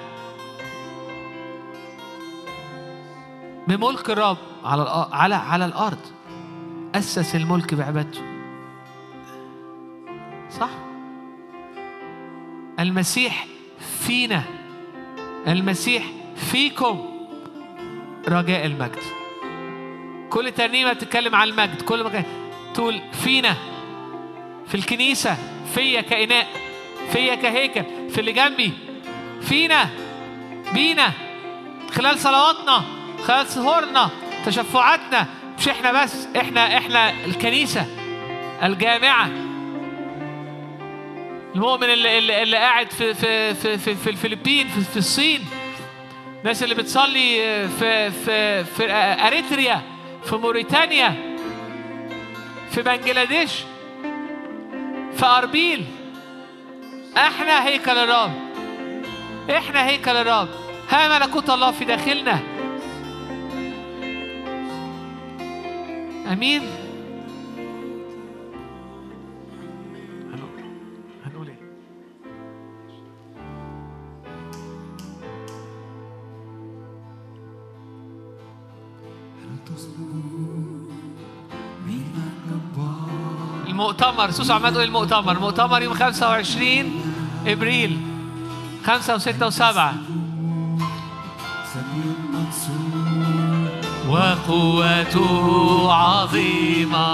بملك الرب على الأ- على على الأرض أسس الملك بعبادته صح المسيح فينا المسيح فيكم رجاء المجد كل ترنيمه بتتكلم عن المجد كل ما كان تقول فينا في الكنيسه فيا كإناء فيا كهيكل في اللي جنبي فينا بينا خلال صلواتنا خلال سهورنا تشفعاتنا مش احنا بس احنا احنا الكنيسه الجامعه المؤمن اللي, اللي, اللي قاعد في في في في, في الفلبين في, في الصين الناس اللي بتصلي في في في اريتريا في موريتانيا في بنجلاديش في اربيل احنا هيكل الرب احنا هيكل الرب ها ملكوت الله في داخلنا امين هنقول هنقول ايه المؤتمر سوسو عمال تقول المؤتمر المؤتمر يوم 25 ابريل 5 و6 و7 وقوته عظيمة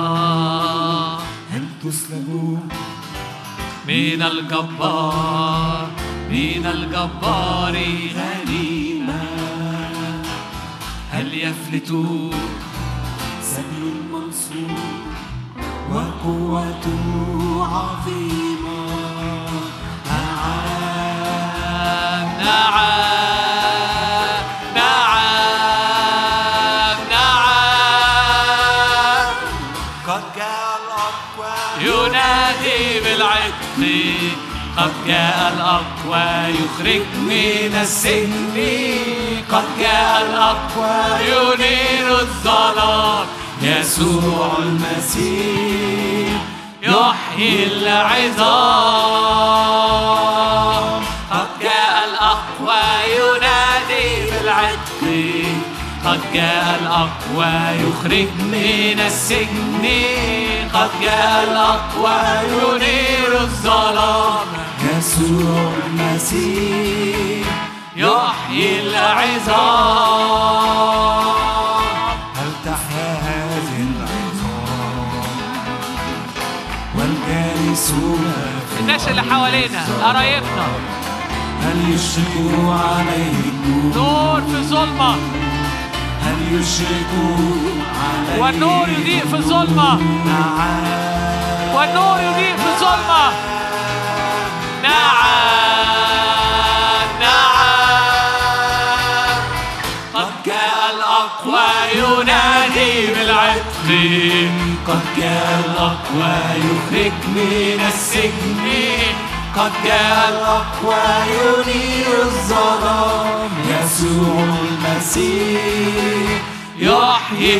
أن تسلبوا من الجبار من الجبار غنيمة هل يفلت سبي المنصور وقوته عظيمة نعم نعم نعم نعم قد جاء الأقوى ينادي بالعتق قد جاء الأقوى يخرج من السجن قد جاء الأقوى ينير الظلام يسوع المسيح يحيي العظام قد جاء الأقوى ينادي بالعتق قد جاء الأقوى يخرج من السجن قد جاء الأقوى ينير الظلام يسوع المسيح يحيي العظام هل تحيا هذه العظام والجالسون في الناس اللي حوالينا قرايبنا هل يشرق عليكم نور في ظلمة هل يشرق عليكم والنور يضيء في الظلمة نعم والنور يضيء في الظلمة نعم نعم قد جاء الأقوى ينادي بالعتق قد جاء الأقوى يخرج من السجن قد جاء الأقوى ينير الظلام يسوع المسيح يحيي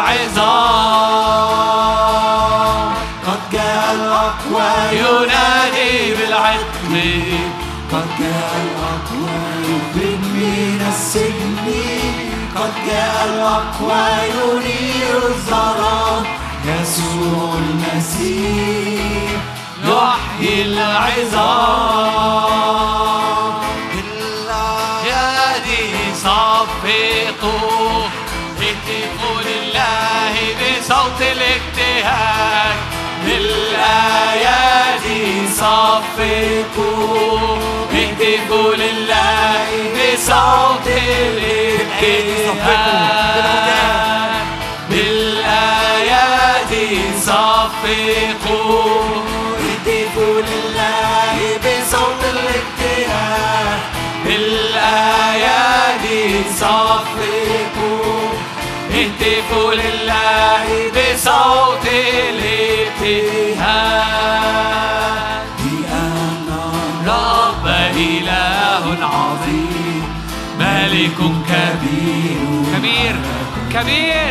العظام قد جاء الأقوى ينادي بالعتق قد جاء الأقوى يخرج من السجن قد جاء الأقوى ينير الظلام يسوع المسيح يحيي العظام يدي صفقوا هتفوا لله بصوت الاجتهاد بالأيادي صفقوا هتفوا لله بصوت الاجتهاد بالأيادي صفقوا هتفوا لله بصوت الاجتهاد بالأيادي صفقوا اهتفوا لله بصوت الابتهال بأن رب إله عظيم ملك كبير كبير كبير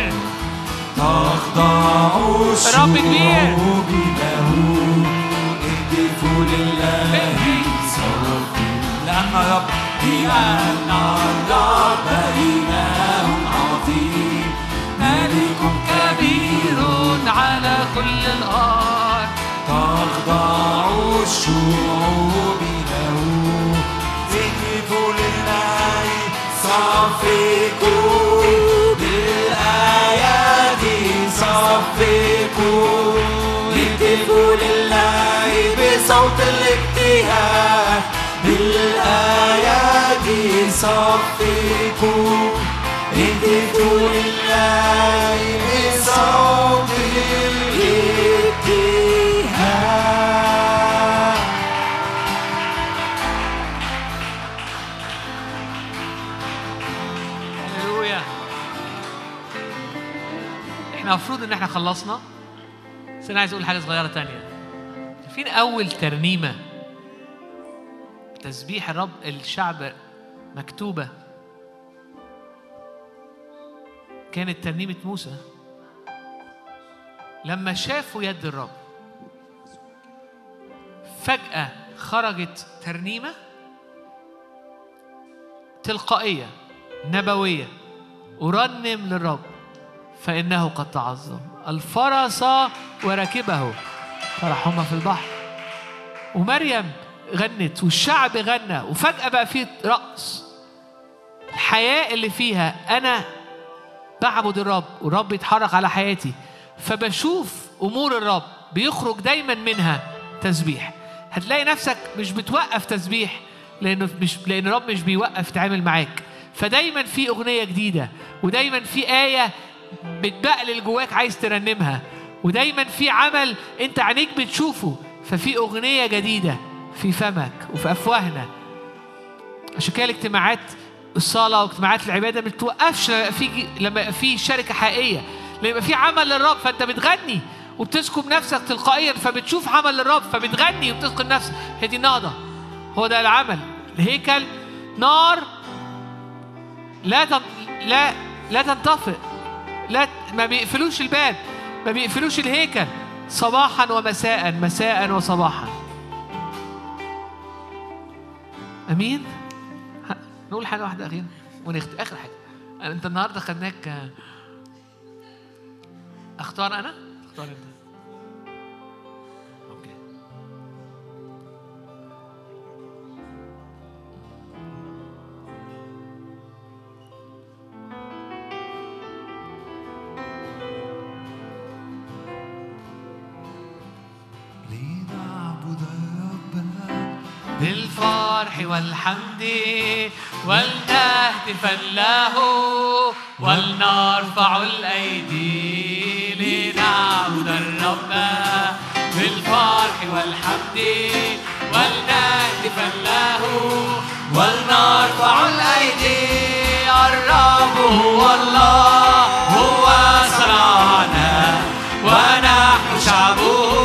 تخضع رب كبير. الشعوب له اهتفوا لله لأن رب لأن الرب إله عظيم ملك كبير على كل الأرض تخضع الشعوب له اهتفوا لله صفقوا بالأيادي صفقوا اهتفوا لله بصوت الابتهاج بالأيادي صفقوا اهتفوا لله بصوت الابتهاج هللويا احنا المفروض ان احنا خلصنا بس انا عايز اقول حاجه صغيره تانية فين اول ترنيمه تسبيح الرب الشعب مكتوبه كانت ترنيمه موسى لما شافوا يد الرب فجاه خرجت ترنيمه تلقائيه نبويه أرنم للرب فإنه قد تعظم الفرس وركبه فرحهما في البحر ومريم غنت والشعب غنى وفجأة بقى في رقص الحياة اللي فيها أنا بعبد الرب والرب يتحرك على حياتي فبشوف أمور الرب بيخرج دايما منها تسبيح هتلاقي نفسك مش بتوقف تسبيح لأنه مش لأن الرب مش بيوقف يتعامل معاك فدايما في أغنية جديدة ودايما في آية بتبقلل جواك عايز ترنمها ودايما في عمل انت عينيك بتشوفه ففي أغنية جديدة في فمك وفي أفواهنا عشان كده الاجتماعات الصلاة واجتماعات العبادة ما بتوقفش لما يبقى في لما يبقى في شركة حقيقية لما يبقى في عمل للرب فأنت بتغني وبتسكب نفسك تلقائيا فبتشوف عمل للرب فبتغني وبتسكب نفسك هي دي النهضة هو ده العمل الهيكل نار لا تن... لا لا تنطفئ لا ما بيقفلوش الباب ما بيقفلوش الهيكل صباحا ومساء مساء وصباحا امين ه- نقول حاجه واحده اخيره ونخت اخر حاجه أنا- انت النهارده خدناك آه، اختار انا اختار انت اوكي لنعبد الرب بالفرح والحمد ولنهتف له ولنرفع الأيدي لنعبد الرب بالفرح والحمد ولنهتف له ولنرفع الأيدي الرب هو الله هو صنعنا ونحن شعبه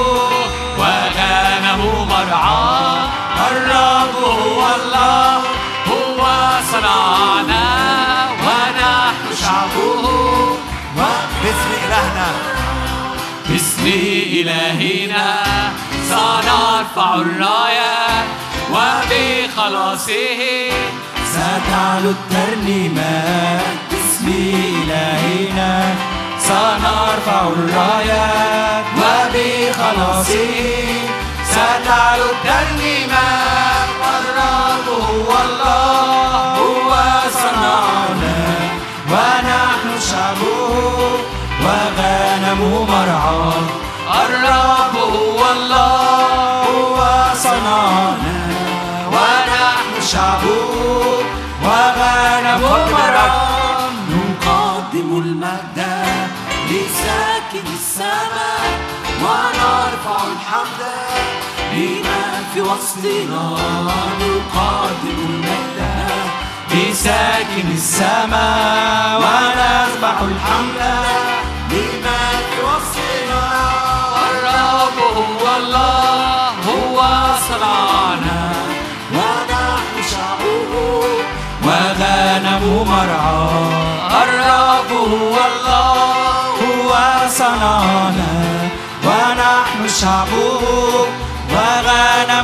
وغنمه مرعاه الرب هو الله هو صنعنا ونحن شعبه باسم إلهنا باسم إلهنا سنرفع الراية وبخلاصه ستعلو الترنيمات باسم إلهنا سنرفع الرايات وبخلاصه ستعلو الترنيمات والرب هو الله هو صنعنا ونحن شعبه وغنمه مرعاه الرب هو الله هو صنعنا ونحن شعبه وغنمه مرعاه نقدم المجد لساكن السماء ونرفع الحمد لمن في وسطنا نقدم المجد لساكن السماء ونذبح الحمد لمن في وسطنا الرب هو الله هو صنعنا ونحن شعبه وغنم مرعاه الرب هو الله هو صنعنا ونحن شعبه وغنم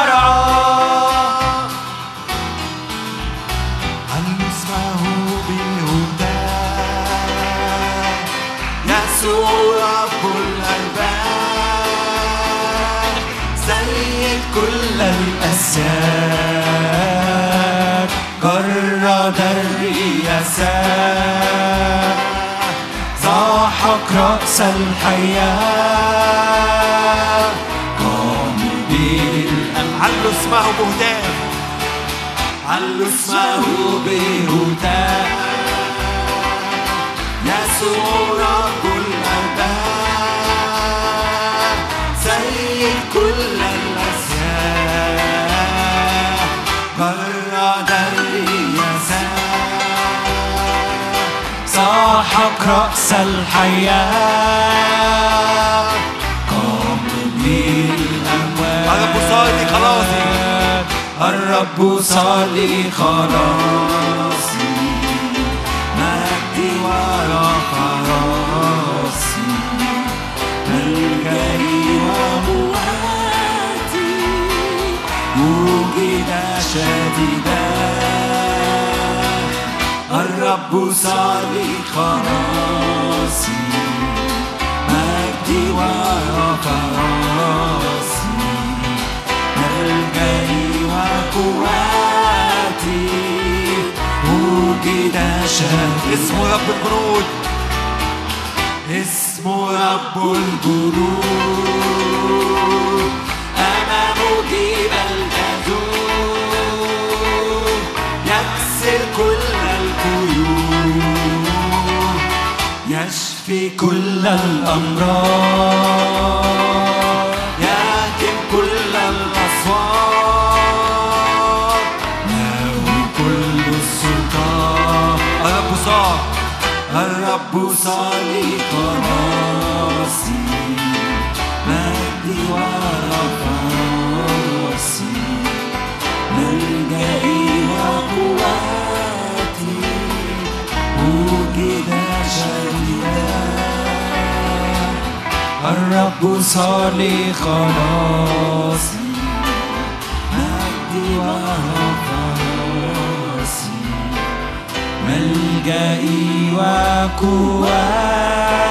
مرعاه هل اسمه بالهدى يسوع رب الأرباب سيد كل الأسياد جرد الرياسات ضحك رأس الحياة قام بالأمن علوا اسمه بهتان علوا اسمه بهداه يسوع رب الأرباب سيد كل الأسياد جرد الرياسات ساحق رأس الحياة قام بالأموات الرب صالي خلاصي. الرب صالي خلاصي مجدي ورفع راسي ملجئي وقوتي وجد شديدا الرب صالي خلاصي مجدي ورفع راسي ملجئي وقوتي وجد شديدا اسمه رب الجنود اسمه رب الجنود أنا مجيب الجذور يكسر كل القيود يشفي كل الأمراض يهدم كل الأصوات له كل السلطان الرب صار الرب صالي خلاصي مجدي ورفع راسي ملجئي وقوتي وجد شديدا الرب الرب صار لي خلاصي مجدي ورفاسي ملجئي وقوتي